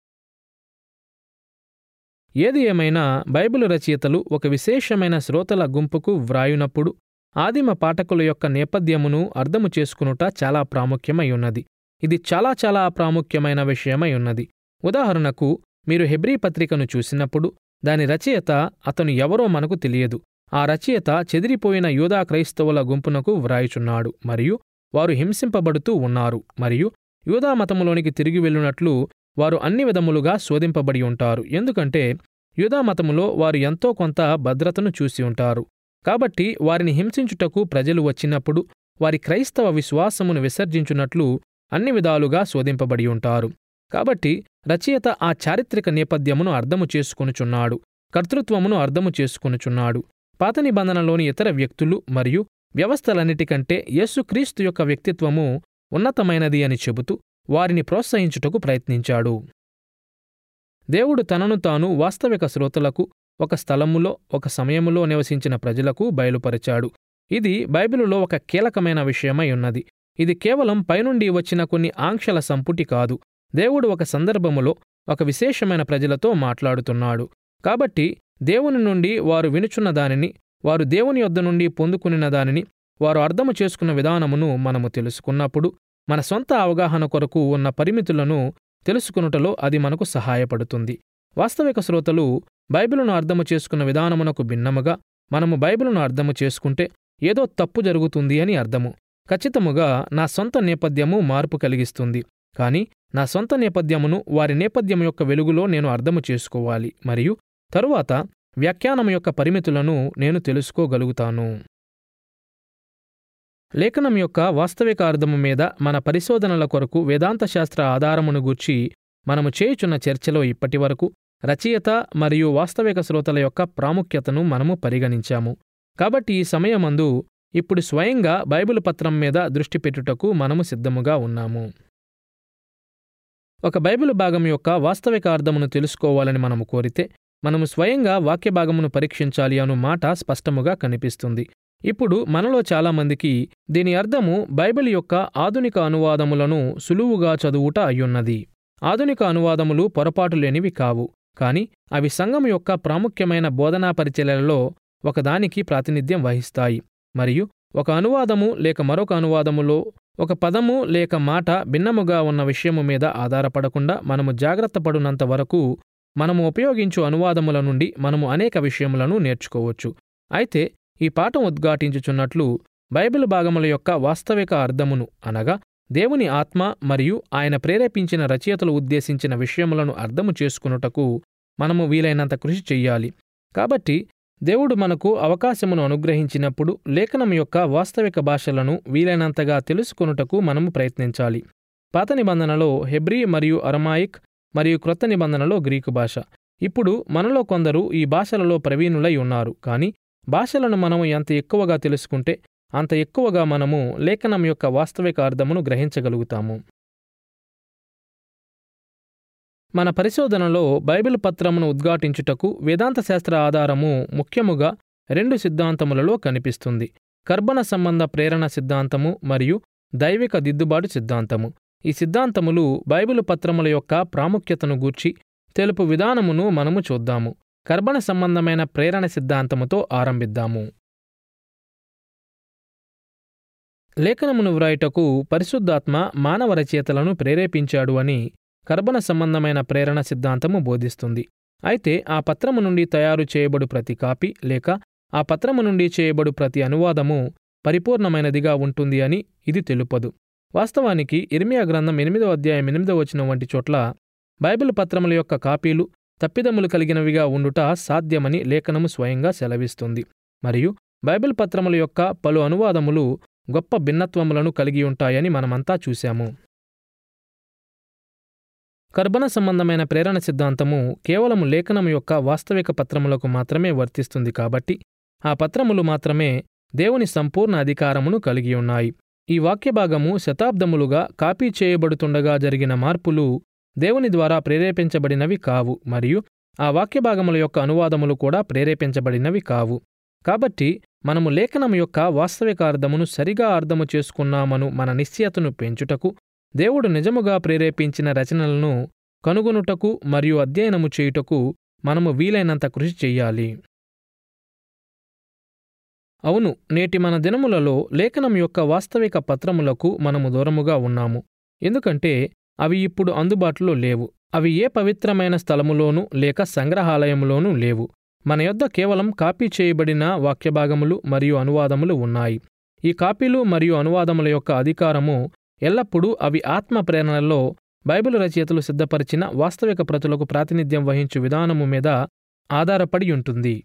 Speaker 1: ఏది ఏమైనా బైబిలు రచయితలు ఒక విశేషమైన శ్రోతల గుంపుకు వ్రాయునప్పుడు ఆదిమ పాఠకుల యొక్క నేపథ్యమును అర్థము చేసుకునుట చాలా ప్రాముఖ్యమై ఉన్నది ఇది చాలా చాలా ప్రాముఖ్యమైన విషయమై ఉన్నది ఉదాహరణకు మీరు హెబ్రీ పత్రికను చూసినప్పుడు దాని రచయిత అతను ఎవరో మనకు తెలియదు ఆ రచయిత చెదిరిపోయిన యూదా క్రైస్తవుల గుంపునకు వ్రాయుచున్నాడు మరియు వారు హింసింపబడుతూ ఉన్నారు మరియు యూదా మతములోనికి తిరిగి వెళ్ళినట్లు వారు అన్ని విధములుగా శోధింపబడి ఉంటారు ఎందుకంటే యూదా మతములో వారు ఎంతో కొంత భద్రతను చూసి ఉంటారు కాబట్టి వారిని హింసించుటకు ప్రజలు వచ్చినప్పుడు వారి క్రైస్తవ విశ్వాసమును విసర్జించున్నట్లు అన్ని విధాలుగా శోధింపబడి ఉంటారు కాబట్టి రచయిత ఆ చారిత్రక నేపథ్యమును అర్థము చేసుకొనుచున్నాడు కర్తృత్వమును అర్థము చేసుకొనుచున్నాడు పాత నిబంధనలోని ఇతర వ్యక్తులు మరియు వ్యవస్థలన్నిటికంటే యేసుక్రీస్తు యొక్క వ్యక్తిత్వము ఉన్నతమైనది అని చెబుతూ వారిని ప్రోత్సహించుటకు ప్రయత్నించాడు దేవుడు తనను తాను వాస్తవిక శ్రోతలకు ఒక స్థలములో ఒక సమయములో నివసించిన ప్రజలకు బయలుపరిచాడు ఇది బైబిలులో ఒక కీలకమైన విషయమై ఉన్నది ఇది కేవలం పైనుండి వచ్చిన కొన్ని ఆంక్షల సంపుటి కాదు దేవుడు ఒక సందర్భములో ఒక విశేషమైన ప్రజలతో మాట్లాడుతున్నాడు కాబట్టి దేవుని నుండి వారు వినుచున్న దానిని వారు దేవుని యొద్ద నుండి పొందుకునిన దానిని వారు అర్థము చేసుకున్న విధానమును మనము తెలుసుకున్నప్పుడు మన సొంత అవగాహన కొరకు ఉన్న పరిమితులను తెలుసుకునుటలో అది మనకు సహాయపడుతుంది వాస్తవిక శ్రోతలు బైబిలును అర్థము చేసుకున్న విధానమునకు భిన్నముగా మనము బైబిలును అర్థము చేసుకుంటే ఏదో తప్పు జరుగుతుంది అని అర్థము ఖచ్చితముగా నా సొంత నేపథ్యము మార్పు కలిగిస్తుంది కాని నా సొంత నేపథ్యమును వారి నేపథ్యం యొక్క వెలుగులో నేను అర్థము చేసుకోవాలి మరియు తరువాత వ్యాఖ్యానం యొక్క పరిమితులను నేను తెలుసుకోగలుగుతాను లేఖనం యొక్క వాస్తవిక అర్థము మీద మన పరిశోధనల కొరకు వేదాంత శాస్త్ర ఆధారమును గూర్చి మనము చేయుచున్న చర్చలో ఇప్పటివరకు రచయిత మరియు వాస్తవిక శ్రోతల యొక్క ప్రాముఖ్యతను మనము పరిగణించాము కాబట్టి ఈ సమయమందు ఇప్పుడు స్వయంగా బైబిల్ పత్రం మీద దృష్టి పెట్టుటకు మనము సిద్ధముగా ఉన్నాము ఒక బైబిల్ భాగం యొక్క వాస్తవిక అర్థమును తెలుసుకోవాలని మనము కోరితే మనము స్వయంగా వాక్య భాగమును పరీక్షించాలి అను మాట స్పష్టముగా కనిపిస్తుంది ఇప్పుడు మనలో చాలామందికి దీని అర్థము బైబిల్ యొక్క ఆధునిక అనువాదములను సులువుగా చదువుట అయ్యున్నది ఆధునిక అనువాదములు పొరపాటు లేనివి కావు కాని అవి సంఘం యొక్క ప్రాముఖ్యమైన బోధనా పరిచర్యలలో ఒకదానికి ప్రాతినిధ్యం వహిస్తాయి మరియు ఒక అనువాదము లేక మరొక అనువాదములో ఒక పదము లేక మాట భిన్నముగా ఉన్న విషయము మీద ఆధారపడకుండా మనము జాగ్రత్త పడునంత వరకు మనము ఉపయోగించు అనువాదముల నుండి మనము అనేక విషయములను నేర్చుకోవచ్చు అయితే ఈ పాఠం ఉద్ఘాటించుచున్నట్లు బైబిల్ భాగముల యొక్క వాస్తవిక అర్థమును అనగా దేవుని ఆత్మ మరియు ఆయన ప్రేరేపించిన రచయితలు ఉద్దేశించిన విషయములను అర్థము చేసుకునుటకు మనము వీలైనంత కృషి చెయ్యాలి కాబట్టి దేవుడు మనకు అవకాశమును అనుగ్రహించినప్పుడు లేఖనం యొక్క వాస్తవిక భాషలను వీలైనంతగా తెలుసుకొనుటకు మనము ప్రయత్నించాలి పాత నిబంధనలో హెబ్రీ మరియు అరమాయిక్ మరియు క్రొత్త నిబంధనలో గ్రీకు భాష ఇప్పుడు మనలో కొందరు ఈ భాషలలో ప్రవీణులై ఉన్నారు కానీ భాషలను మనము ఎంత ఎక్కువగా తెలుసుకుంటే అంత ఎక్కువగా మనము లేఖనం యొక్క వాస్తవిక అర్థమును గ్రహించగలుగుతాము మన పరిశోధనలో బైబిల్ పత్రమును ఉద్ఘాటించుటకు వేదాంత శాస్త్ర ఆధారము ముఖ్యముగా రెండు సిద్ధాంతములలో కనిపిస్తుంది కర్బన సంబంధ ప్రేరణ సిద్ధాంతము మరియు దైవిక దిద్దుబాటు సిద్ధాంతము ఈ సిద్ధాంతములు బైబిల్ పత్రముల యొక్క ప్రాముఖ్యతను గూర్చి తెలుపు విధానమును మనము చూద్దాము కర్బన సంబంధమైన ప్రేరణ సిద్ధాంతముతో ఆరంభిద్దాము లేఖనమును వ్రాయుటకు పరిశుద్ధాత్మ మానవ రచయితలను ప్రేరేపించాడు అని కర్బన సంబంధమైన ప్రేరణ సిద్ధాంతము బోధిస్తుంది అయితే ఆ పత్రము నుండి తయారు చేయబడు ప్రతి కాపీ లేక ఆ పత్రము నుండి చేయబడు ప్రతి అనువాదము పరిపూర్ణమైనదిగా ఉంటుంది అని ఇది తెలుపదు వాస్తవానికి ఇర్మియా గ్రంథం ఎనిమిదో అధ్యాయం ఎనిమిదో వచనం వంటి చోట్ల బైబిల్ పత్రముల యొక్క కాపీలు తప్పిదములు కలిగినవిగా ఉండుట సాధ్యమని లేఖనము స్వయంగా సెలవిస్తుంది మరియు బైబిల్ పత్రముల యొక్క పలు అనువాదములు గొప్ప భిన్నత్వములను కలిగి ఉంటాయని మనమంతా చూశాము కర్బన సంబంధమైన ప్రేరణ సిద్ధాంతము కేవలం లేఖనం యొక్క వాస్తవిక పత్రములకు మాత్రమే వర్తిస్తుంది కాబట్టి ఆ పత్రములు మాత్రమే దేవుని సంపూర్ణ అధికారమును కలిగి ఉన్నాయి ఈ వాక్యభాగము శతాబ్దములుగా కాపీ చేయబడుతుండగా జరిగిన మార్పులు దేవుని ద్వారా ప్రేరేపించబడినవి కావు మరియు ఆ వాక్యభాగముల యొక్క అనువాదములు కూడా ప్రేరేపించబడినవి కావు కాబట్టి మనము లేఖనం యొక్క వాస్తవిక అర్థమును సరిగా అర్థము చేసుకున్నామను మన నిశ్చయతను పెంచుటకు దేవుడు నిజముగా ప్రేరేపించిన రచనలను కనుగొనుటకు మరియు అధ్యయనము చేయుటకు మనము వీలైనంత కృషి చెయ్యాలి అవును నేటి మన దినములలో లేఖనం యొక్క వాస్తవిక పత్రములకు మనము దూరముగా ఉన్నాము ఎందుకంటే అవి ఇప్పుడు అందుబాటులో లేవు అవి ఏ పవిత్రమైన స్థలములోనూ లేక సంగ్రహాలయములోనూ లేవు మన యొద్ద కేవలం కాపీ చేయబడిన వాక్యభాగములు మరియు అనువాదములు ఉన్నాయి ఈ కాపీలు మరియు అనువాదముల యొక్క అధికారము ఎల్లప్పుడూ అవి ఆత్మ ప్రేరణలో బైబిల్ రచయితలు సిద్ధపరిచిన వాస్తవిక ప్రతులకు ప్రాతినిధ్యం వహించు విధానము మీద ఆధారపడి ఉంటుంది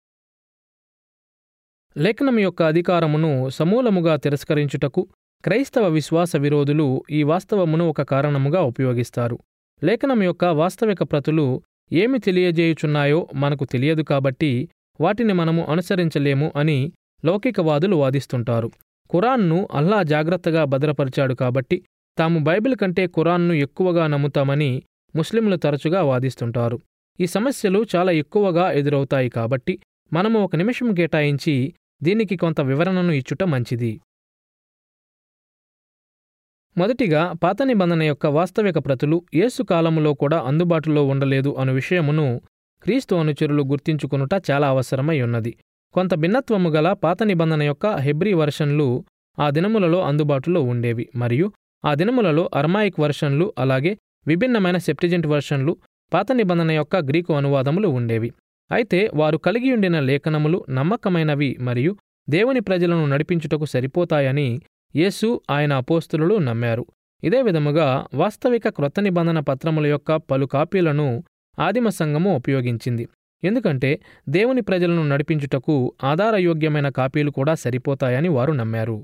Speaker 1: లేఖనం యొక్క అధికారమును సమూలముగా తిరస్కరించుటకు క్రైస్తవ విశ్వాస విరోధులు ఈ వాస్తవమును ఒక కారణముగా ఉపయోగిస్తారు లేఖనం యొక్క వాస్తవిక ప్రతులు ఏమి తెలియజేయుచున్నాయో మనకు తెలియదు కాబట్టి వాటిని మనము అనుసరించలేము అని లౌకికవాదులు వాదిస్తుంటారు ఖురాన్ను అల్లా జాగ్రత్తగా భద్రపరిచాడు కాబట్టి తాము బైబిల్ కంటే ఖురాన్ను ఎక్కువగా నమ్ముతామని ముస్లింలు తరచుగా వాదిస్తుంటారు ఈ సమస్యలు చాలా ఎక్కువగా ఎదురవుతాయి కాబట్టి మనము ఒక నిమిషం కేటాయించి దీనికి కొంత వివరణను ఇచ్చుట మంచిది మొదటిగా పాత నిబంధన యొక్క వాస్తవిక ప్రతులు యేసు కాలములో కూడా అందుబాటులో ఉండలేదు అను విషయమును క్రీస్తు అనుచరులు గుర్తించుకునుట చాలా అవసరమై ఉన్నది కొంత భిన్నత్వము గల పాత నిబంధన యొక్క హెబ్రీ వర్షన్లు ఆ దినములలో అందుబాటులో ఉండేవి మరియు ఆ దినములలో అర్మాయిక్ వర్షన్లు అలాగే విభిన్నమైన సెప్టిజెంట్ వర్షన్లు పాత నిబంధన యొక్క గ్రీకు అనువాదములు ఉండేవి అయితే వారు కలిగి ఉండిన లేఖనములు నమ్మకమైనవి మరియు దేవుని ప్రజలను నడిపించుటకు సరిపోతాయని యేసు ఆయన అపోస్తులు నమ్మారు ఇదే విధముగా వాస్తవిక క్రొత్త నిబంధన పత్రముల యొక్క పలు కాపీలను ఆదిమ సంఘము ఉపయోగించింది ఎందుకంటే దేవుని ప్రజలను నడిపించుటకు ఆధారయోగ్యమైన కాపీలు కూడా సరిపోతాయని వారు నమ్మారు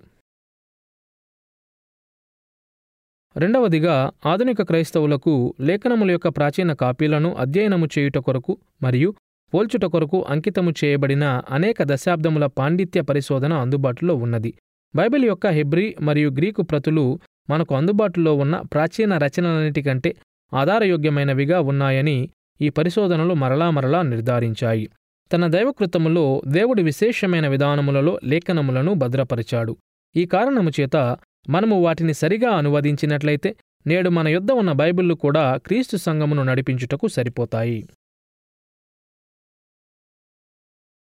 Speaker 1: రెండవదిగా ఆధునిక క్రైస్తవులకు లేఖనముల యొక్క ప్రాచీన కాపీలను అధ్యయనము చేయుట కొరకు మరియు పోల్చుట కొరకు అంకితము చేయబడిన అనేక దశాబ్దముల పాండిత్య పరిశోధన అందుబాటులో ఉన్నది బైబిల్ యొక్క హెబ్రీ మరియు గ్రీకు ప్రతులు మనకు అందుబాటులో ఉన్న ప్రాచీన రచనలన్నిటికంటే ఆధారయోగ్యమైనవిగా ఉన్నాయని ఈ పరిశోధనలు మరలా మరలా నిర్ధారించాయి తన దైవకృతములో దేవుడి విశేషమైన విధానములలో లేఖనములను భద్రపరిచాడు ఈ కారణము చేత మనము వాటిని సరిగా అనువదించినట్లయితే నేడు మన యొద్ద ఉన్న బైబిళ్లు కూడా క్రీస్తు సంఘమును నడిపించుటకు సరిపోతాయి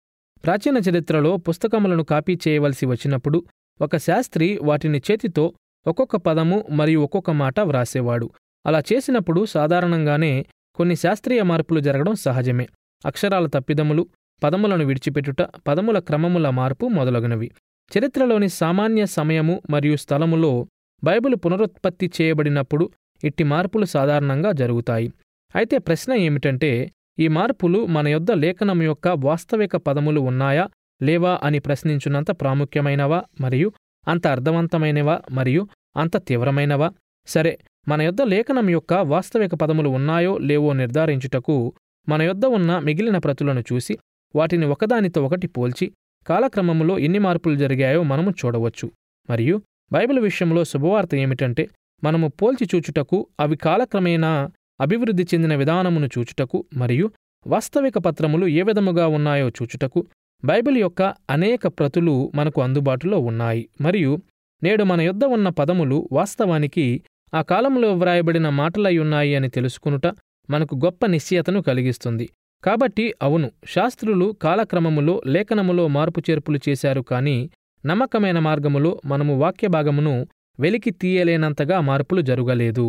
Speaker 1: ప్రాచీన చరిత్రలో పుస్తకములను కాపీ చేయవలసి వచ్చినప్పుడు ఒక శాస్త్రి వాటిని చేతితో ఒక్కొక్క పదము మరియు ఒక్కొక్క మాట వ్రాసేవాడు అలా చేసినప్పుడు సాధారణంగానే కొన్ని శాస్త్రీయ మార్పులు జరగడం సహజమే అక్షరాల తప్పిదములు పదములను విడిచిపెట్టుట పదముల క్రమముల మార్పు మొదలగునవి చరిత్రలోని సామాన్య సమయము మరియు స్థలములో బైబిల్ పునరుత్పత్తి చేయబడినప్పుడు ఇట్టి మార్పులు సాధారణంగా జరుగుతాయి అయితే ప్రశ్న ఏమిటంటే ఈ మార్పులు మన యొద్ద లేఖనం యొక్క వాస్తవిక పదములు ఉన్నాయా లేవా అని ప్రశ్నించున్నంత ప్రాముఖ్యమైనవా మరియు అంత అర్థవంతమైనవా మరియు అంత తీవ్రమైనవా సరే మన యొద్ద లేఖనం యొక్క వాస్తవిక పదములు ఉన్నాయో లేవో నిర్ధారించుటకు మన యొద్ద ఉన్న మిగిలిన ప్రతులను చూసి వాటిని ఒకదానితో ఒకటి పోల్చి కాలక్రమములో ఎన్ని మార్పులు జరిగాయో మనము చూడవచ్చు మరియు బైబిల్ విషయంలో శుభవార్త ఏమిటంటే మనము పోల్చి చూచుటకు అవి కాలక్రమేణా అభివృద్ధి చెందిన విధానమును చూచుటకు మరియు వాస్తవిక పత్రములు ఏ విధముగా ఉన్నాయో చూచుటకు బైబిల్ యొక్క అనేక ప్రతులు మనకు అందుబాటులో ఉన్నాయి మరియు నేడు మన యొద్ద ఉన్న పదములు వాస్తవానికి ఆ కాలంలో వ్రాయబడిన మాటలై ఉన్నాయి అని తెలుసుకునుట మనకు గొప్ప నిశ్చయతను కలిగిస్తుంది కాబట్టి అవును శాస్త్రులు కాలక్రమములో లేఖనములో మార్పు చేర్పులు చేశారు కానీ నమ్మకమైన మార్గములో మనము వాక్యభాగమును వెలికి తీయలేనంతగా మార్పులు జరుగలేదు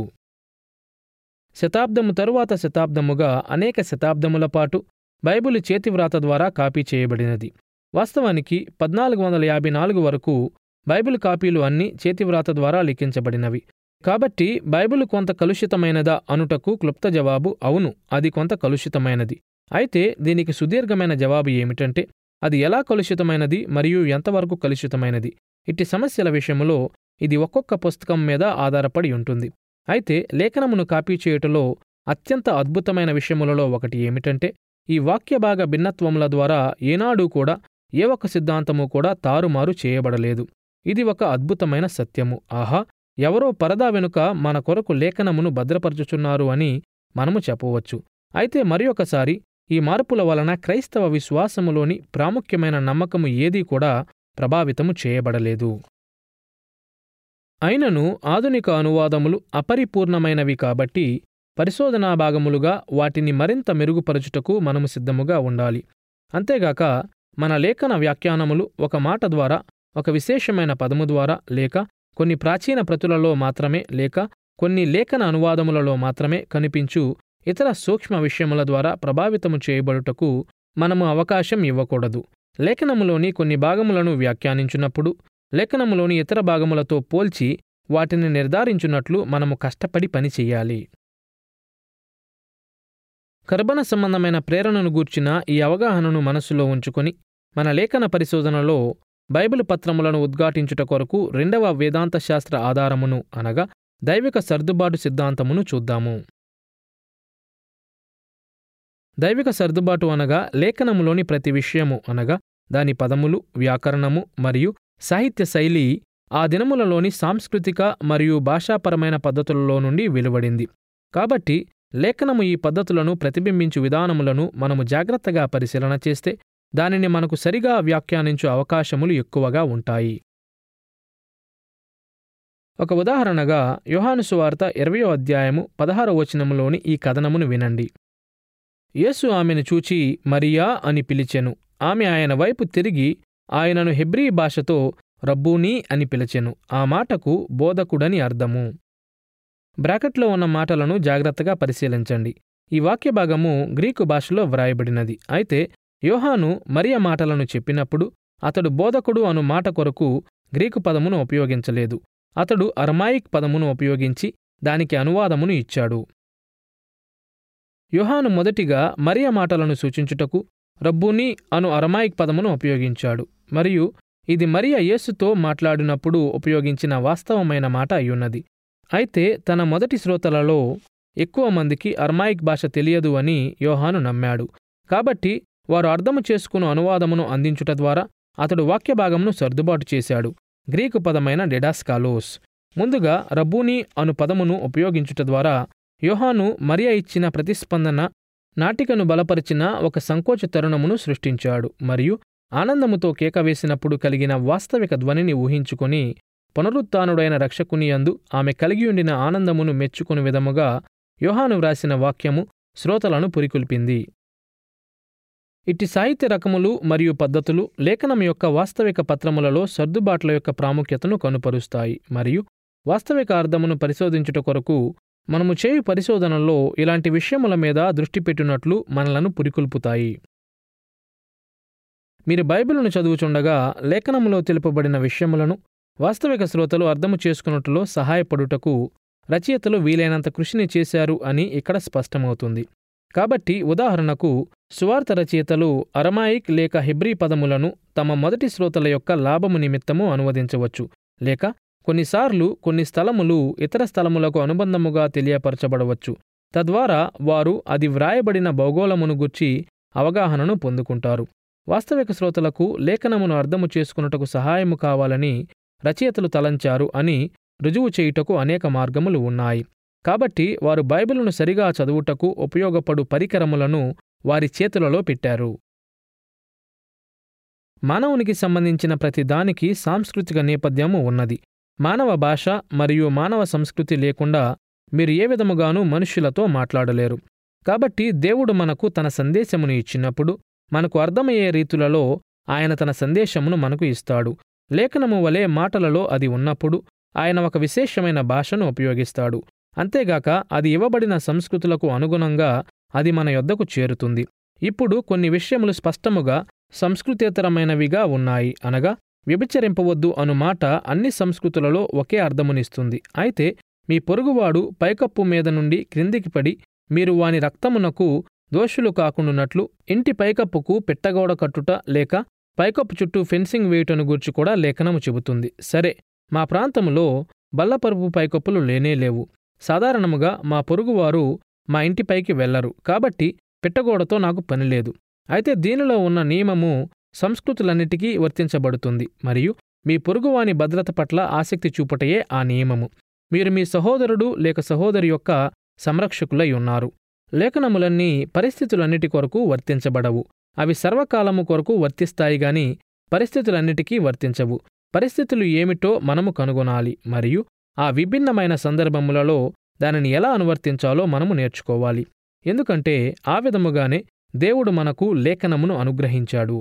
Speaker 1: శతాబ్దము తరువాత శతాబ్దముగా అనేక శతాబ్దముల పాటు బైబిలు చేతివ్రాత ద్వారా కాపీ చేయబడినది వాస్తవానికి పద్నాలుగు వందల యాభై నాలుగు వరకు బైబిల్ కాపీలు అన్నీ చేతివ్రాత ద్వారా లిఖించబడినవి కాబట్టి బైబిల్ కొంత కలుషితమైనదా అనుటకు క్లుప్త జవాబు అవును అది కొంత కలుషితమైనది అయితే దీనికి సుదీర్ఘమైన జవాబు ఏమిటంటే అది ఎలా కలుషితమైనది మరియు ఎంతవరకు కలుషితమైనది ఇట్టి సమస్యల విషయంలో ఇది ఒక్కొక్క పుస్తకం మీద ఆధారపడి ఉంటుంది అయితే లేఖనమును కాపీ చేయుటలో అత్యంత అద్భుతమైన విషయములలో ఒకటి ఏమిటంటే ఈ వాక్యభాగ భిన్నత్వముల ద్వారా ఏనాడూ కూడా ఏ ఒక్క సిద్ధాంతము కూడా తారుమారు చేయబడలేదు ఇది ఒక అద్భుతమైన సత్యము ఆహా ఎవరో పరదా వెనుక మన కొరకు లేఖనమును భద్రపరచుచున్నారు అని మనము చెప్పవచ్చు అయితే మరి ఒకసారి ఈ మార్పుల వలన క్రైస్తవ విశ్వాసములోని ప్రాముఖ్యమైన నమ్మకము ఏదీ కూడా ప్రభావితము చేయబడలేదు అయినను ఆధునిక అనువాదములు అపరిపూర్ణమైనవి కాబట్టి పరిశోధనా భాగములుగా వాటిని మరింత మెరుగుపరచుటకు మనము సిద్ధముగా ఉండాలి అంతేగాక మన లేఖన వ్యాఖ్యానములు ఒక మాట ద్వారా ఒక విశేషమైన పదము ద్వారా లేక కొన్ని ప్రాచీన ప్రతులలో మాత్రమే లేక కొన్ని లేఖన అనువాదములలో మాత్రమే కనిపించు ఇతర సూక్ష్మ విషయముల ద్వారా ప్రభావితము చేయబడుటకు మనము అవకాశం ఇవ్వకూడదు లేఖనములోని కొన్ని భాగములను వ్యాఖ్యానించున్నప్పుడు లేఖనములోని ఇతర భాగములతో పోల్చి వాటిని నిర్ధారించున్నట్లు మనము కష్టపడి పనిచెయ్యాలి కర్బన సంబంధమైన ప్రేరణను గూర్చిన ఈ అవగాహనను మనస్సులో ఉంచుకొని మన లేఖన పరిశోధనలో బైబిల్ పత్రములను ఉద్ఘాటించుట కొరకు రెండవ వేదాంత శాస్త్ర ఆధారమును అనగా దైవిక సర్దుబాటు సిద్ధాంతమును చూద్దాము దైవిక సర్దుబాటు అనగా లేఖనములోని ప్రతి విషయము అనగా దాని పదములు వ్యాకరణము మరియు సాహిత్య శైలి ఆ దినములలోని సాంస్కృతిక మరియు భాషాపరమైన పద్ధతులలో నుండి వెలువడింది కాబట్టి లేఖనము ఈ పద్ధతులను ప్రతిబింబించు విధానములను మనము జాగ్రత్తగా పరిశీలన చేస్తే దానిని మనకు సరిగా వ్యాఖ్యానించు అవకాశములు ఎక్కువగా ఉంటాయి ఒక ఉదాహరణగా యోహాను సువార్త ఇరవయో అధ్యాయము పదహారో వచనములోని ఈ కథనమును వినండి యేసు ఆమెను చూచి మరియా అని పిలిచెను ఆమె ఆయన వైపు తిరిగి ఆయనను హెబ్రీ భాషతో రబ్బూనీ అని పిలిచెను ఆ మాటకు బోధకుడని అర్థము బ్రాకెట్లో ఉన్న మాటలను జాగ్రత్తగా పరిశీలించండి ఈ వాక్య భాగము గ్రీకు భాషలో వ్రాయబడినది అయితే యోహాను మరియ మాటలను చెప్పినప్పుడు అతడు బోధకుడు అను మాట కొరకు గ్రీకు పదమును ఉపయోగించలేదు అతడు అర్మాయిక్ పదమును ఉపయోగించి దానికి అనువాదమును ఇచ్చాడు యోహాను మొదటిగా మరియ మాటలను సూచించుటకు రబ్బూని అను అరమాయిక్ పదమును ఉపయోగించాడు మరియు ఇది మరియ యేసుతో మాట్లాడినప్పుడు ఉపయోగించిన వాస్తవమైన మాట అయ్యున్నది అయితే తన మొదటి శ్రోతలలో ఎక్కువ మందికి అర్మాయిక్ భాష తెలియదు అని యోహాను నమ్మాడు కాబట్టి వారు అర్థము చేసుకుని అనువాదమును అందించుట ద్వారా అతడు వాక్యభాగమును సర్దుబాటు చేశాడు గ్రీకు పదమైన డెడాస్కాలోస్ ముందుగా రబ్బూని అను పదమును ఉపయోగించుట ద్వారా యోహాను మరియ ఇచ్చిన ప్రతిస్పందన నాటికను బలపరిచిన ఒక సంకోచ తరుణమును సృష్టించాడు మరియు ఆనందముతో కేక వేసినప్పుడు కలిగిన వాస్తవిక ధ్వనిని ఊహించుకొని పునరుత్నుడైన రక్షకుని యందు ఆమె కలిగియుండిన ఆనందమును మెచ్చుకుని విధముగా యోహాను వ్రాసిన వాక్యము శ్రోతలను పురికొల్పింది ఇట్టి సాహిత్య రకములు మరియు పద్ధతులు లేఖనం యొక్క వాస్తవిక పత్రములలో సర్దుబాట్ల యొక్క ప్రాముఖ్యతను కనుపరుస్తాయి మరియు వాస్తవిక అర్థమును పరిశోధించుట కొరకు మనము చేయు పరిశోధనల్లో ఇలాంటి విషయముల మీద దృష్టి పెట్టినట్లు మనలను పురికొల్పుతాయి మీరు బైబిలును చదువుచుండగా లేఖనములో తెలుపబడిన విషయములను వాస్తవిక శ్రోతలు అర్థము చేసుకున్నట్లో సహాయపడుటకు రచయితలు వీలైనంత కృషిని చేశారు అని ఇక్కడ స్పష్టమవుతుంది కాబట్టి ఉదాహరణకు సువార్త రచయితలు అరమాయిక్ లేక హెబ్రీ పదములను తమ మొదటి శ్రోతల యొక్క లాభము నిమిత్తము అనువదించవచ్చు లేక కొన్నిసార్లు కొన్ని స్థలములు ఇతర స్థలములకు అనుబంధముగా తెలియపరచబడవచ్చు తద్వారా వారు అది వ్రాయబడిన భౌగోళమును గుర్చి అవగాహనను పొందుకుంటారు వాస్తవిక శ్రోతలకు లేఖనమును అర్థము చేసుకున్నటకు సహాయము కావాలని రచయితలు తలంచారు అని రుజువు చేయుటకు అనేక మార్గములు ఉన్నాయి కాబట్టి వారు బైబిలును సరిగా చదువుటకు ఉపయోగపడు పరికరములను వారి చేతులలో పెట్టారు మానవునికి సంబంధించిన ప్రతి దానికి సాంస్కృతిక నేపథ్యము ఉన్నది మానవ భాష మరియు మానవ సంస్కృతి లేకుండా మీరు ఏ విధముగానూ మనుష్యులతో మాట్లాడలేరు కాబట్టి దేవుడు మనకు తన సందేశమును ఇచ్చినప్పుడు మనకు అర్థమయ్యే రీతులలో ఆయన తన సందేశమును మనకు ఇస్తాడు లేఖనము వలె మాటలలో అది ఉన్నప్పుడు ఆయన ఒక విశేషమైన భాషను ఉపయోగిస్తాడు అంతేగాక అది ఇవ్వబడిన సంస్కృతులకు అనుగుణంగా అది మన యొద్దకు చేరుతుంది ఇప్పుడు కొన్ని విషయములు స్పష్టముగా సంస్కృతేతరమైనవిగా ఉన్నాయి అనగా వ్యభిచరింపవద్దు అను మాట అన్ని సంస్కృతులలో ఒకే అర్థమునిస్తుంది అయితే మీ పొరుగువాడు పైకప్పు మీద నుండి క్రిందికి పడి మీరు వాని రక్తమునకు దోషులు కాకుండునట్లు ఇంటి పైకప్పుకు పెట్టగోడ కట్టుట లేక పైకప్పు చుట్టూ ఫెన్సింగ్ వేయుటను గూర్చి కూడా లేఖనము చెబుతుంది సరే మా ప్రాంతములో బల్లపరుపు పైకప్పులు లేనేలేవు సాధారణముగా మా పొరుగువారు మా ఇంటిపైకి వెళ్లరు కాబట్టి పెట్టగోడతో నాకు పనిలేదు అయితే దీనిలో ఉన్న నియమము సంస్కృతులన్నిటికీ వర్తించబడుతుంది మరియు మీ పొరుగువాని భద్రత పట్ల ఆసక్తి చూపటయే ఆ నియమము మీరు మీ సహోదరుడు లేక సహోదరి యొక్క సంరక్షకులై ఉన్నారు లేఖనములన్నీ పరిస్థితులన్నిటి కొరకు వర్తించబడవు అవి సర్వకాలము కొరకు వర్తిస్తాయి గాని పరిస్థితులన్నిటికీ వర్తించవు పరిస్థితులు ఏమిటో మనము కనుగొనాలి మరియు ఆ విభిన్నమైన సందర్భములలో దానిని ఎలా అనువర్తించాలో మనము నేర్చుకోవాలి ఎందుకంటే ఆ విధముగానే దేవుడు మనకు లేఖనమును అనుగ్రహించాడు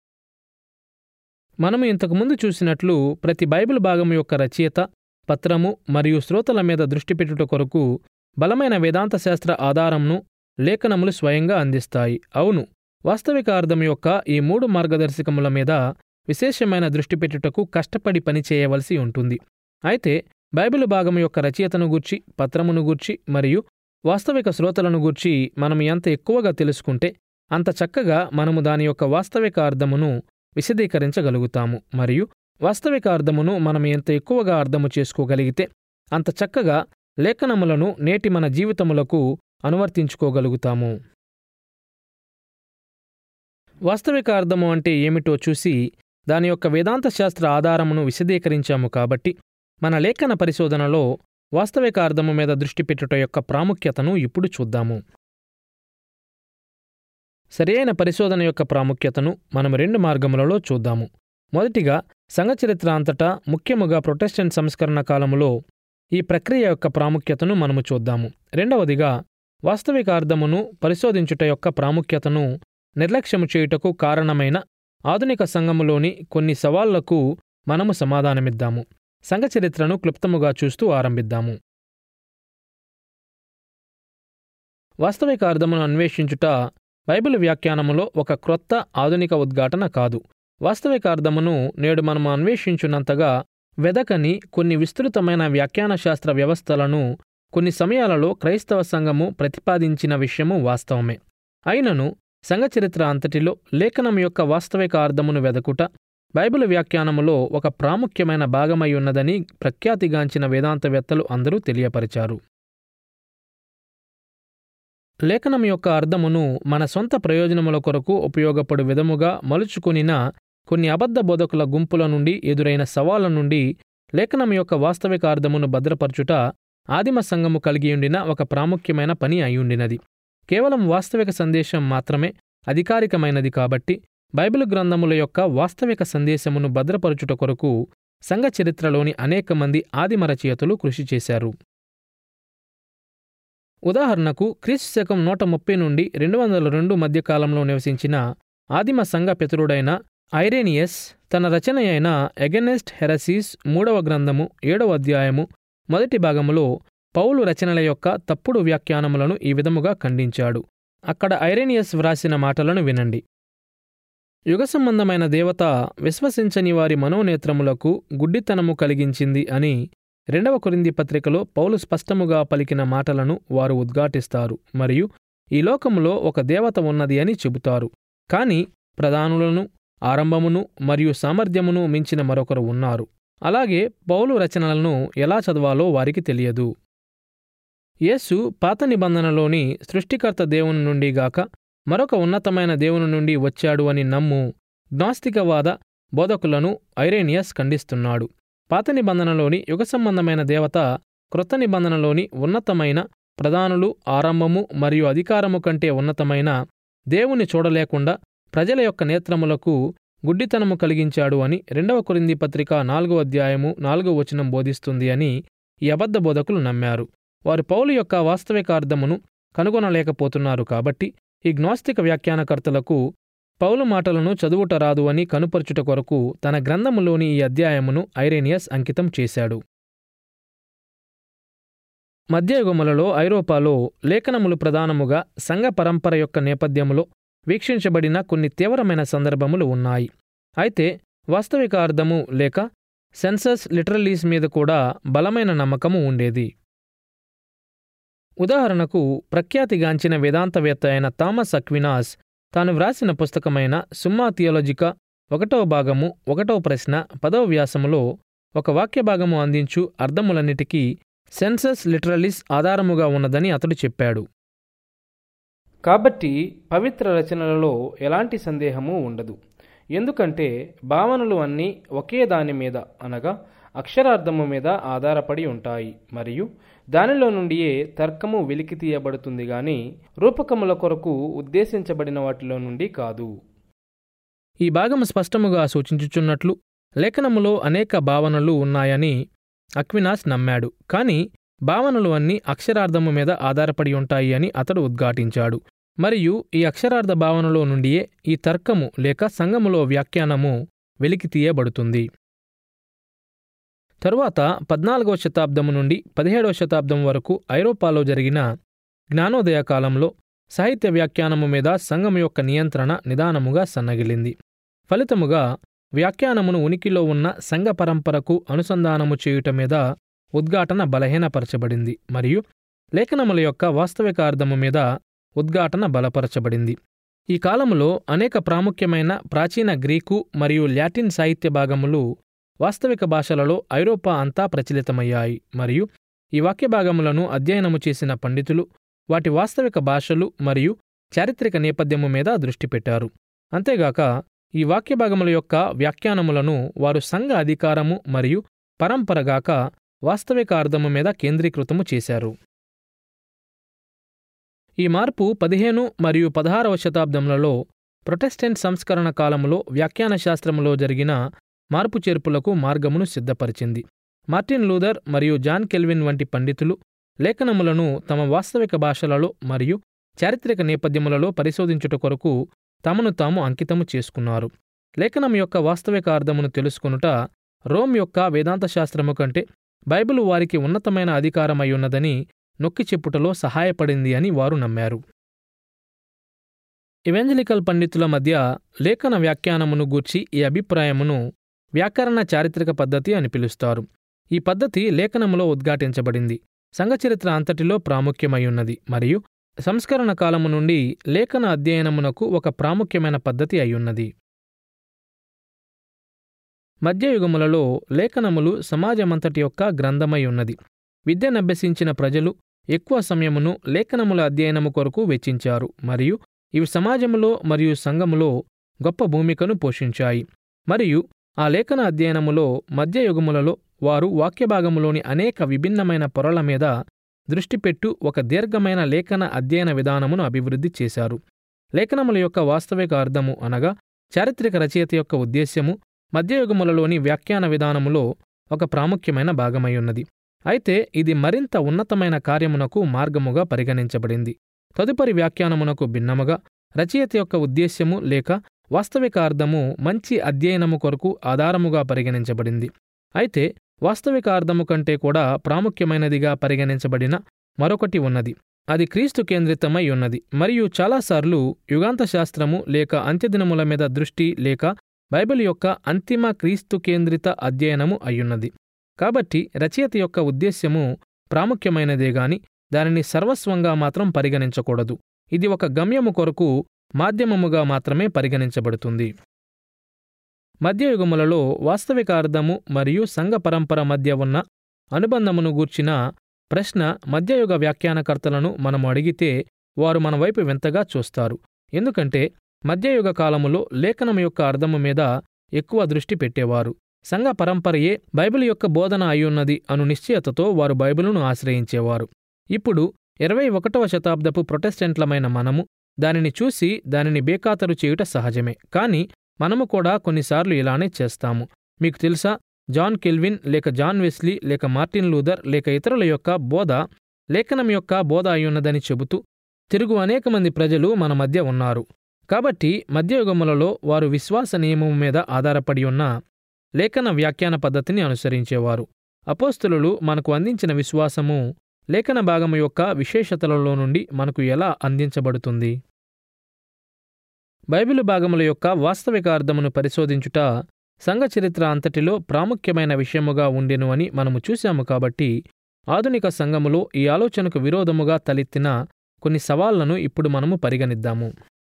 Speaker 1: మనము ఇంతకుముందు చూసినట్లు ప్రతి బైబిల్ భాగము యొక్క రచయిత పత్రము మరియు శ్రోతల మీద దృష్టి పెట్టుట కొరకు బలమైన వేదాంత శాస్త్ర ఆధారంను లేఖనములు స్వయంగా అందిస్తాయి అవును వాస్తవిక అర్థం యొక్క ఈ మూడు మార్గదర్శకముల మీద విశేషమైన దృష్టి పెట్టుటకు కష్టపడి పనిచేయవలసి ఉంటుంది అయితే బైబిల్ భాగం యొక్క రచయితను గూర్చి పత్రమును గూర్చి మరియు వాస్తవిక శ్రోతలను గూర్చి మనం ఎంత ఎక్కువగా తెలుసుకుంటే అంత చక్కగా మనము దాని యొక్క వాస్తవిక అర్థమును విశదీకరించగలుగుతాము మరియు వాస్తవిక అర్థమును మనం ఎంత ఎక్కువగా అర్థము చేసుకోగలిగితే అంత చక్కగా లేఖనములను నేటి మన జీవితములకు అనువర్తించుకోగలుగుతాము వాస్తవిక అర్థము అంటే ఏమిటో చూసి దాని యొక్క వేదాంత శాస్త్ర ఆధారమును విశదీకరించాము కాబట్టి మన లేఖన పరిశోధనలో వాస్తవిక అర్థము మీద దృష్టి పెట్టుట యొక్క ప్రాముఖ్యతను ఇప్పుడు చూద్దాము సరియైన పరిశోధన యొక్క ప్రాముఖ్యతను మనం రెండు మార్గములలో చూద్దాము మొదటిగా సంఘచరిత్ర అంతటా ముఖ్యముగా ప్రొటెస్టెంట్ సంస్కరణ కాలములో ఈ ప్రక్రియ యొక్క ప్రాముఖ్యతను మనము చూద్దాము రెండవదిగా వాస్తవిక అర్థమును పరిశోధించుట యొక్క ప్రాముఖ్యతను నిర్లక్ష్యము చేయుటకు కారణమైన ఆధునిక సంఘములోని కొన్ని సవాళ్లకు మనము సమాధానమిద్దాము సంఘచరిత్రను క్లుప్తముగా చూస్తూ ఆరంభిద్దాము వాస్తవిక అర్థమును అన్వేషించుట బైబిల్ వ్యాఖ్యానములో ఒక క్రొత్త ఆధునిక ఉద్ఘాటన కాదు వాస్తవిక అర్థమును నేడు మనము అన్వేషించున్నంతగా వెదకని కొన్ని విస్తృతమైన వ్యాఖ్యాన శాస్త్ర వ్యవస్థలను కొన్ని సమయాలలో క్రైస్తవ సంఘము ప్రతిపాదించిన విషయము వాస్తవమే అయినను సంఘచరిత్ర అంతటిలో లేఖనం యొక్క వాస్తవిక అర్థమును వెదకుట బైబిల్ వ్యాఖ్యానములో ఒక ప్రాముఖ్యమైన భాగమై ఉన్నదని ప్రఖ్యాతిగాంచిన వేదాంతవేత్తలు అందరూ తెలియపరిచారు లేఖనం యొక్క అర్థమును మన సొంత ప్రయోజనముల కొరకు ఉపయోగపడు విధముగా మలుచుకొనిన కొన్ని అబద్ధ బోధకుల గుంపుల నుండి ఎదురైన సవాళ్ల నుండి లేఖనం యొక్క వాస్తవిక అర్థమును భద్రపరచుట ఆదిమ సంఘము కలిగియుండిన ఒక ప్రాముఖ్యమైన పని అయ్యుండినది కేవలం వాస్తవిక సందేశం మాత్రమే అధికారికమైనది కాబట్టి బైబిల్ గ్రంథముల యొక్క వాస్తవిక సందేశమును భద్రపరచుట కొరకు సంఘ చరిత్రలోని అనేక మంది ఆదిమ రచయితలు కృషి చేశారు ఉదాహరణకు క్రీస్తు శకం నూట ముప్పై నుండి రెండు వందల రెండు మధ్యకాలంలో నివసించిన ఆదిమ సంఘ పితరుడైన ఐరేనియస్ తన రచన అయిన ఎగెనెస్ట్ హెరసీస్ మూడవ గ్రంథము ఏడవ అధ్యాయము మొదటి భాగములో పౌలు రచనల యొక్క తప్పుడు వ్యాఖ్యానములను ఈ విధముగా ఖండించాడు అక్కడ ఐరేనియస్ వ్రాసిన మాటలను వినండి యుగ సంబంధమైన దేవత విశ్వసించని వారి మనోనేత్రములకు గుడ్డితనము కలిగించింది అని రెండవ కొరింది పత్రికలో పౌలు స్పష్టముగా పలికిన మాటలను వారు ఉద్ఘాటిస్తారు మరియు ఈ లోకములో ఒక దేవత ఉన్నది అని చెబుతారు కాని ప్రధానులను ఆరంభమును మరియు సామర్థ్యమును మించిన మరొకరు ఉన్నారు అలాగే పౌలు రచనలను ఎలా చదవాలో వారికి తెలియదు యేసు పాత నిబంధనలోని సృష్టికర్త దేవుని నుండి గాక మరొక ఉన్నతమైన దేవుని నుండి వచ్చాడు అని నమ్ము జ్ఞాస్తికవాద బోధకులను ఐరేనియస్ ఖండిస్తున్నాడు పాత నిబంధనలోని యుగ సంబంధమైన దేవత క్రొత్త నిబంధనలోని ఉన్నతమైన ప్రధానులు ఆరంభము మరియు అధికారము కంటే ఉన్నతమైన దేవుని చూడలేకుండా ప్రజల యొక్క నేత్రములకు గుడ్డితనము కలిగించాడు అని రెండవ కొరింది పత్రిక నాలుగో అధ్యాయము నాలుగో వచనం బోధిస్తుంది అని ఈ అబద్ధ బోధకులు నమ్మారు వారు పౌలు యొక్క వాస్తవికార్థమును కనుగొనలేకపోతున్నారు కాబట్టి ఈ జ్ఞాస్తిక వ్యాఖ్యానకర్తలకు పౌలు మాటలను చదువుట రాదు అని కనుపరుచుట కొరకు తన గ్రంథములోని ఈ అధ్యాయమును ఐరేనియస్ అంకితం చేశాడు మధ్యయుగములలో ఐరోపాలో లేఖనములు ప్రధానముగా సంఘ పరంపర యొక్క నేపథ్యములో వీక్షించబడిన కొన్ని తీవ్రమైన సందర్భములు ఉన్నాయి అయితే వాస్తవిక అర్థము లేక సెన్సస్ లిటరలీస్ మీద కూడా బలమైన నమ్మకము ఉండేది ఉదాహరణకు ప్రఖ్యాతిగాంచిన వేదాంతవేత్త అయిన థామస్ అక్వినాస్ తాను వ్రాసిన పుస్తకమైన సుమ్మా థియోలజిక ఒకటవ భాగము ఒకటవ ప్రశ్న పదవ వ్యాసములో ఒక వాక్య భాగము అందించు అర్థములన్నిటికీ సెన్సస్ లిటరలిస్ ఆధారముగా ఉన్నదని అతడు చెప్పాడు కాబట్టి పవిత్ర రచనలలో ఎలాంటి సందేహము ఉండదు ఎందుకంటే భావనలు అన్నీ ఒకే దాని మీద అనగా అక్షరార్థము మీద ఆధారపడి ఉంటాయి మరియు దానిలో నుండియే తర్కము వెలికి తీయబడుతుంది గాని రూపకముల కొరకు ఉద్దేశించబడిన వాటిలో నుండి కాదు ఈ భాగము స్పష్టముగా సూచించుచున్నట్లు లేఖనములో అనేక భావనలు ఉన్నాయని అక్వినాస్ నమ్మాడు కాని భావనలు అన్నీ అక్షరార్థము మీద ఆధారపడి ఉంటాయి అని అతడు ఉద్ఘాటించాడు మరియు ఈ అక్షరార్థ భావనలో నుండియే ఈ తర్కము లేక సంగములో వ్యాఖ్యానము వెలికి తీయబడుతుంది తరువాత పద్నాలుగవ శతాబ్దము నుండి పదిహేడవ శతాబ్దం వరకు ఐరోపాలో జరిగిన జ్ఞానోదయ కాలంలో సాహిత్య వ్యాఖ్యానము మీద సంఘం యొక్క నియంత్రణ నిదానముగా సన్నగిలింది ఫలితముగా వ్యాఖ్యానమును ఉనికిలో ఉన్న సంఘ పరంపరకు అనుసంధానము చేయుట మీద ఉద్ఘాటన బలహీనపరచబడింది మరియు లేఖనముల యొక్క వాస్తవిక అర్థము మీద ఉద్ఘాటన బలపరచబడింది ఈ కాలములో అనేక ప్రాముఖ్యమైన ప్రాచీన గ్రీకు మరియు లాటిన్ సాహిత్య భాగములు వాస్తవిక భాషలలో ఐరోపా అంతా ప్రచలితమయ్యాయి మరియు ఈ వాక్య భాగములను అధ్యయనము చేసిన పండితులు వాటి వాస్తవిక భాషలు మరియు చారిత్రక నేపథ్యము మీద దృష్టి పెట్టారు అంతేగాక ఈ వాక్య భాగముల యొక్క వ్యాఖ్యానములను వారు సంఘ అధికారము మరియు పరంపరగాక వాస్తవిక అర్థము మీద కేంద్రీకృతము చేశారు ఈ మార్పు పదిహేను మరియు పదహారవ శతాబ్దములలో ప్రొటెస్టెంట్ సంస్కరణ కాలములో వ్యాఖ్యాన శాస్త్రములో జరిగిన మార్పు చేర్పులకు మార్గమును సిద్ధపరిచింది మార్టిన్ లూథర్ మరియు జాన్ కెల్విన్ వంటి పండితులు లేఖనములను తమ వాస్తవిక భాషలలో మరియు చారిత్రక నేపథ్యములలో పరిశోధించుట కొరకు తమను తాము అంకితము చేసుకున్నారు లేఖనం యొక్క వాస్తవిక అర్థమును తెలుసుకొనుట రోమ్ యొక్క వేదాంత శాస్త్రము కంటే బైబిలు వారికి ఉన్నతమైన అధికారమయ్యున్నదని నొక్కి చెప్పుటలో సహాయపడింది అని వారు నమ్మారు ఇవెంజలికల్ పండితుల మధ్య లేఖన వ్యాఖ్యానమును గూర్చి ఈ అభిప్రాయమును వ్యాకరణ చారిత్రక పద్ధతి అని పిలుస్తారు ఈ పద్ధతి లేఖనములో ఉద్ఘాటించబడింది సంఘచరిత్ర అంతటిలో ప్రాముఖ్యమయ్యున్నది మరియు సంస్కరణ కాలము నుండి లేఖన అధ్యయనమునకు ఒక ప్రాముఖ్యమైన పద్ధతి అయ్యున్నది మధ్యయుగములలో లేఖనములు సమాజమంతటి యొక్క గ్రంథమై ఉన్నది విద్యనభ్యసించిన ప్రజలు ఎక్కువ సమయమును లేఖనముల అధ్యయనము కొరకు వెచ్చించారు మరియు ఇవి సమాజములో మరియు సంఘములో గొప్ప భూమికను పోషించాయి మరియు ఆ లేఖన అధ్యయనములో మధ్యయుగములలో వారు వాక్యభాగములోని అనేక విభిన్నమైన పొరల మీద దృష్టిపెట్టు ఒక దీర్ఘమైన లేఖన అధ్యయన విధానమును అభివృద్ధి చేశారు లేఖనముల యొక్క వాస్తవిక అర్థము అనగా చారిత్రక రచయిత యొక్క ఉద్దేశ్యము మధ్యయుగములలోని వ్యాఖ్యాన విధానములో ఒక ప్రాముఖ్యమైన భాగమయ్యున్నది అయితే ఇది మరింత ఉన్నతమైన కార్యమునకు మార్గముగా పరిగణించబడింది తదుపరి వ్యాఖ్యానమునకు భిన్నముగా రచయిత యొక్క ఉద్దేశ్యము లేక వాస్తవిక అర్థము మంచి అధ్యయనము కొరకు ఆధారముగా పరిగణించబడింది అయితే వాస్తవిక అర్థము కంటే కూడా ప్రాముఖ్యమైనదిగా పరిగణించబడిన మరొకటి ఉన్నది అది క్రీస్తు కేంద్రితమై ఉన్నది మరియు చాలాసార్లు యుగాంత శాస్త్రము లేక అంత్యదినముల మీద దృష్టి లేక బైబిల్ యొక్క అంతిమ క్రీస్తు కేంద్రిత అధ్యయనము అయ్యున్నది కాబట్టి రచయిత యొక్క ఉద్దేశ్యము ప్రాముఖ్యమైనదే గాని దానిని సర్వస్వంగా మాత్రం పరిగణించకూడదు ఇది ఒక గమ్యము కొరకు మాధ్యమముగా మాత్రమే పరిగణించబడుతుంది మధ్యయుగములలో వాస్తవిక అర్థము మరియు సంఘ పరంపర మధ్య ఉన్న అనుబంధమును గూర్చిన ప్రశ్న మధ్యయుగ వ్యాఖ్యానకర్తలను మనం అడిగితే వారు మన వైపు వింతగా చూస్తారు ఎందుకంటే మధ్యయుగ కాలములో లేఖనం యొక్క అర్థము మీద ఎక్కువ దృష్టి పెట్టేవారు సంఘ పరంపరయే బైబిల్ యొక్క బోధన అయ్యున్నది అను నిశ్చయతతో వారు బైబిలును ఆశ్రయించేవారు ఇప్పుడు ఇరవై ఒకటవ శతాబ్దపు ప్రొటెస్టెంట్లమైన మనము దానిని చూసి దానిని బేఖాతరు చేయుట సహజమే కాని మనము కూడా కొన్నిసార్లు ఇలానే చేస్తాము మీకు తెలుసా జాన్ కెల్విన్ లేక జాన్ వెస్లీ లేక మార్టిన్ లూథర్ లేక ఇతరుల యొక్క బోధ లేఖనం యొక్క బోధ అయ్యున్నదని చెబుతూ తిరుగు అనేక మంది ప్రజలు మన మధ్య ఉన్నారు కాబట్టి మధ్యయుగములలో వారు విశ్వాస నియమం మీద ఆధారపడి ఉన్న లేఖన వ్యాఖ్యాన పద్ధతిని అనుసరించేవారు అపోస్తులు మనకు అందించిన విశ్వాసము లేఖన భాగము యొక్క విశేషతలలో నుండి మనకు ఎలా అందించబడుతుంది బైబిలు భాగముల యొక్క వాస్తవిక అర్థమును పరిశోధించుట సంఘ చరిత్ర అంతటిలో ప్రాముఖ్యమైన విషయముగా ఉండెను అని మనము చూశాము కాబట్టి ఆధునిక సంఘములో ఈ ఆలోచనకు విరోధముగా తలెత్తిన కొన్ని సవాళ్లను ఇప్పుడు మనము పరిగణిద్దాము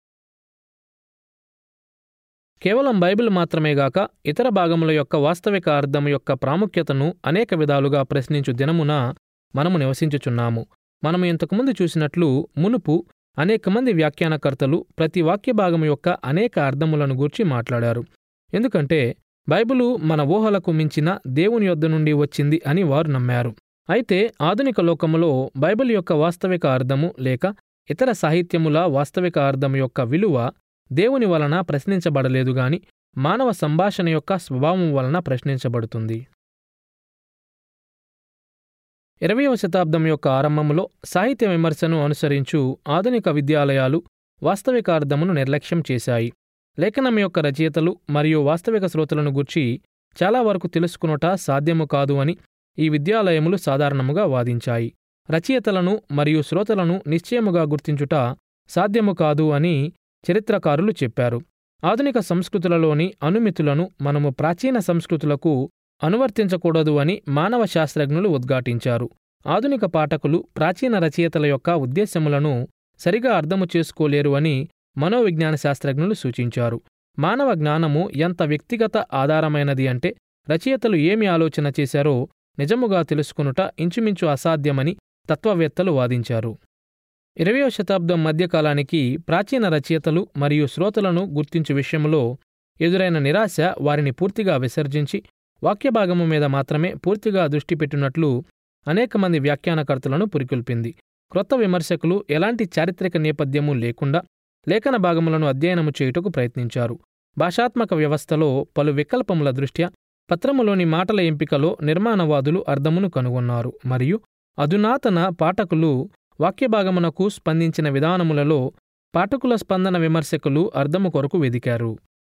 Speaker 1: కేవలం బైబిల్ మాత్రమే గాక ఇతర భాగముల యొక్క వాస్తవిక అర్థం యొక్క ప్రాముఖ్యతను అనేక విధాలుగా ప్రశ్నించు దినమున మనము నివసించుచున్నాము మనము ఇంతకుముందు చూసినట్లు మునుపు అనేక మంది వ్యాఖ్యానకర్తలు ప్రతి వాక్య భాగము యొక్క అనేక అర్థములను గూర్చి మాట్లాడారు ఎందుకంటే బైబిలు మన ఊహలకు మించిన దేవుని యొద్ద నుండి వచ్చింది అని వారు నమ్మారు అయితే ఆధునిక లోకములో బైబిల్ యొక్క వాస్తవిక అర్థము లేక ఇతర సాహిత్యముల వాస్తవిక అర్థం యొక్క విలువ దేవుని వలన ప్రశ్నించబడలేదు గాని మానవ సంభాషణ యొక్క స్వభావం వలన ప్రశ్నించబడుతుంది ఇరవయవ శతాబ్దం యొక్క ఆరంభంలో సాహిత్య విమర్శను అనుసరించు ఆధునిక విద్యాలయాలు వాస్తవిక అర్థమును నిర్లక్ష్యం చేశాయి లేఖనం యొక్క రచయితలు మరియు వాస్తవిక శ్రోతలను గుర్చి చాలా వరకు తెలుసుకునుట సాధ్యము కాదు అని ఈ విద్యాలయములు సాధారణముగా వాదించాయి రచయితలను మరియు శ్రోతలను నిశ్చయముగా గుర్తించుట సాధ్యము కాదు అని చరిత్రకారులు చెప్పారు ఆధునిక సంస్కృతులలోని అనుమితులను మనము ప్రాచీన సంస్కృతులకు అనువర్తించకూడదు అని మానవ శాస్త్రజ్ఞులు ఉద్ఘాటించారు ఆధునిక పాఠకులు ప్రాచీన రచయితల యొక్క ఉద్దేశ్యములను సరిగా అర్థము చేసుకోలేరు అని మనోవిజ్ఞాన శాస్త్రజ్ఞులు సూచించారు మానవ జ్ఞానము ఎంత వ్యక్తిగత ఆధారమైనది అంటే రచయితలు ఏమి ఆలోచన చేశారో నిజముగా తెలుసుకునుట ఇంచుమించు అసాధ్యమని తత్వవేత్తలు వాదించారు ఇరవయో శతాబ్దం మధ్యకాలానికి ప్రాచీన రచయితలు మరియు శ్రోతలను గుర్తించు విషయంలో ఎదురైన నిరాశ వారిని పూర్తిగా విసర్జించి వాక్యభాగము మీద మాత్రమే పూర్తిగా దృష్టి పెట్టినట్లు అనేక మంది వ్యాఖ్యానకర్తలను పురికొల్పింది క్రొత్త విమర్శకులు ఎలాంటి చారిత్రక నేపథ్యము లేకుండా లేఖన భాగములను అధ్యయనము చేయుటకు ప్రయత్నించారు భాషాత్మక వ్యవస్థలో పలు వికల్పముల దృష్ట్యా పత్రములోని మాటల ఎంపికలో నిర్మాణవాదులు అర్థమును కనుగొన్నారు మరియు అధునాతన పాఠకులు వాక్యభాగమునకు స్పందించిన విధానములలో పాఠకుల స్పందన విమర్శకులు అర్థము కొరకు వెదికారు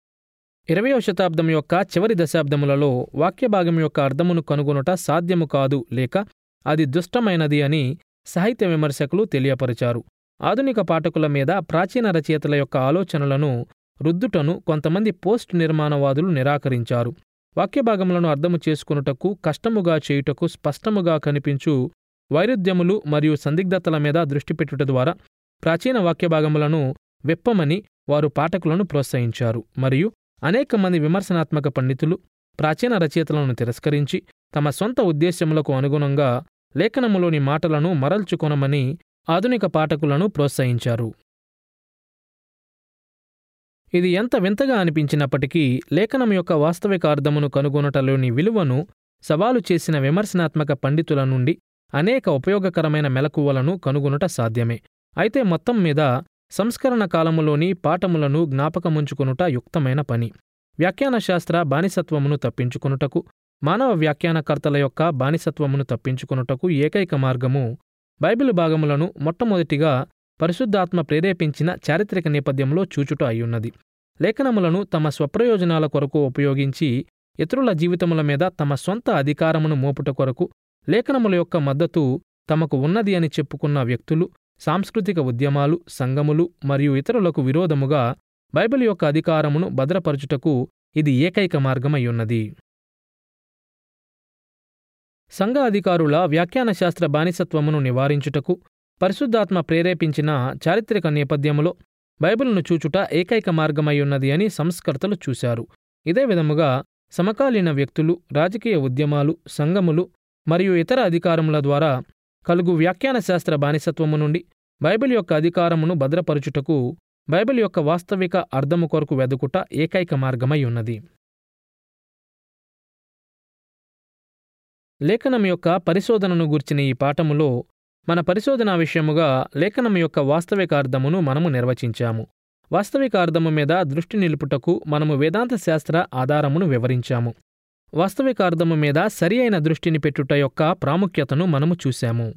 Speaker 1: ఇరవయో శతాబ్దం యొక్క చివరి దశాబ్దములలో వాక్యభాగం యొక్క అర్థమును కనుగొనుట సాధ్యము కాదు లేక అది దుష్టమైనది అని సాహిత్య విమర్శకులు తెలియపరిచారు ఆధునిక పాఠకుల మీద ప్రాచీన రచయితల యొక్క ఆలోచనలను రుద్దుటను కొంతమంది పోస్ట్ నిర్మాణవాదులు నిరాకరించారు వాక్యభాగములను అర్థము చేసుకునుటకు కష్టముగా చేయుటకు స్పష్టముగా కనిపించు వైరుధ్యములు మరియు సందిగ్ధతల మీద దృష్టి పెట్టుట ద్వారా ప్రాచీన వాక్యభాగములను విప్పమని వారు పాఠకులను ప్రోత్సహించారు మరియు అనేక మంది విమర్శనాత్మక పండితులు ప్రాచీన రచయితలను తిరస్కరించి తమ సొంత ఉద్దేశ్యములకు అనుగుణంగా లేఖనములోని మాటలను మరల్చుకొనమని ఆధునిక పాఠకులను ప్రోత్సహించారు ఇది ఎంత వింతగా అనిపించినప్పటికీ లేఖనం యొక్క వాస్తవిక అర్థమును కనుగొనటలోని విలువను సవాలు చేసిన విమర్శనాత్మక పండితుల నుండి అనేక ఉపయోగకరమైన మెలకువలను కనుగొనుట సాధ్యమే అయితే మొత్తం మీద సంస్కరణ కాలములోని పాఠములను జ్ఞాపకముంచుకొనుట యుక్తమైన పని వ్యాఖ్యాన శాస్త్ర బానిసత్వమును తప్పించుకొనుటకు మానవ వ్యాఖ్యానకర్తల యొక్క బానిసత్వమును తప్పించుకొనుటకు ఏకైక మార్గము బైబిల్ భాగములను మొట్టమొదటిగా పరిశుద్ధాత్మ ప్రేరేపించిన చారిత్రక నేపథ్యంలో చూచుట అయ్యున్నది లేఖనములను తమ స్వప్రయోజనాల కొరకు ఉపయోగించి ఇతరుల జీవితముల మీద తమ సొంత అధికారమును మోపుట కొరకు లేఖనముల యొక్క మద్దతు తమకు ఉన్నది అని చెప్పుకున్న వ్యక్తులు సాంస్కృతిక ఉద్యమాలు సంఘములు మరియు ఇతరులకు విరోధముగా బైబిల్ యొక్క అధికారమును భద్రపరచుటకు ఇది ఏకైక మార్గమయ్యున్నది సంఘ అధికారుల వ్యాఖ్యాన శాస్త్ర బానిసత్వమును నివారించుటకు పరిశుద్ధాత్మ ప్రేరేపించిన చారిత్రక నేపథ్యములో బైబిల్ను చూచుట ఏకైక మార్గమయ్యున్నది అని సంస్కర్తలు చూశారు ఇదే విధముగా సమకాలీన వ్యక్తులు రాజకీయ ఉద్యమాలు సంఘములు మరియు ఇతర అధికారముల ద్వారా కలుగు వ్యాఖ్యాన శాస్త్ర బానిసత్వము నుండి బైబిల్ యొక్క అధికారమును భద్రపరచుటకు బైబిల్ యొక్క వాస్తవిక అర్థము కొరకు వెదుకుట ఏకైక మార్గమై ఉన్నది లేఖనం యొక్క పరిశోధనను గుర్చిన ఈ పాఠములో మన పరిశోధన విషయముగా లేఖనం యొక్క వాస్తవిక అర్థమును మనము నిర్వచించాము వాస్తవిక అర్థము మీద దృష్టి నిలుపుటకు మనము వేదాంత శాస్త్ర ఆధారమును వివరించాము వాస్తవిక అర్థము మీద సరి అయిన దృష్టిని పెట్టుట యొక్క ప్రాముఖ్యతను మనము చూశాము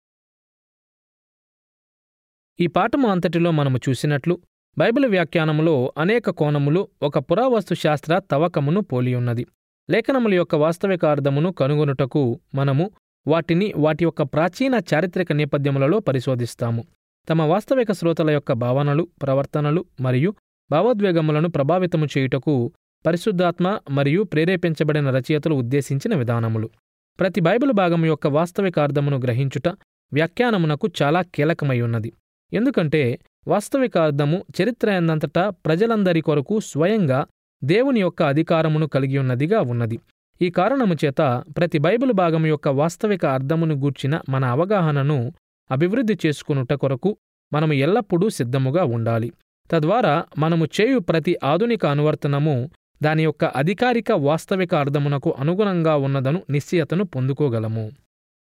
Speaker 1: ఈ పాఠము అంతటిలో మనము చూసినట్లు బైబిల్ వ్యాఖ్యానములో అనేక కోణములు ఒక పురావస్తు శాస్త్ర తవ్వకమును పోలియున్నది లేఖనముల యొక్క వాస్తవిక అర్థమును కనుగొనుటకు మనము వాటిని వాటి యొక్క ప్రాచీన చారిత్రక నేపథ్యములలో పరిశోధిస్తాము తమ వాస్తవిక శ్రోతల యొక్క భావనలు ప్రవర్తనలు మరియు భావోద్వేగములను ప్రభావితము చేయుటకు పరిశుద్ధాత్మ మరియు ప్రేరేపించబడిన రచయితలు ఉద్దేశించిన విధానములు ప్రతి బైబిల్ భాగము యొక్క వాస్తవిక అర్థమును గ్రహించుట వ్యాఖ్యానమునకు చాలా కీలకమై ఉన్నది ఎందుకంటే వాస్తవిక అర్థము చరిత్ర ఎందంతటా ప్రజలందరి కొరకు స్వయంగా దేవుని యొక్క అధికారమును కలిగి ఉన్నదిగా ఉన్నది ఈ కారణము చేత ప్రతి బైబిల్ భాగము యొక్క వాస్తవిక అర్థమును గూర్చిన మన అవగాహనను అభివృద్ధి చేసుకునుట కొరకు మనము ఎల్లప్పుడూ సిద్ధముగా ఉండాలి తద్వారా మనము చేయు ప్రతి ఆధునిక అనువర్తనము దాని యొక్క అధికారిక వాస్తవిక అర్థమునకు అనుగుణంగా ఉన్నదను నిశ్చయతను పొందుకోగలము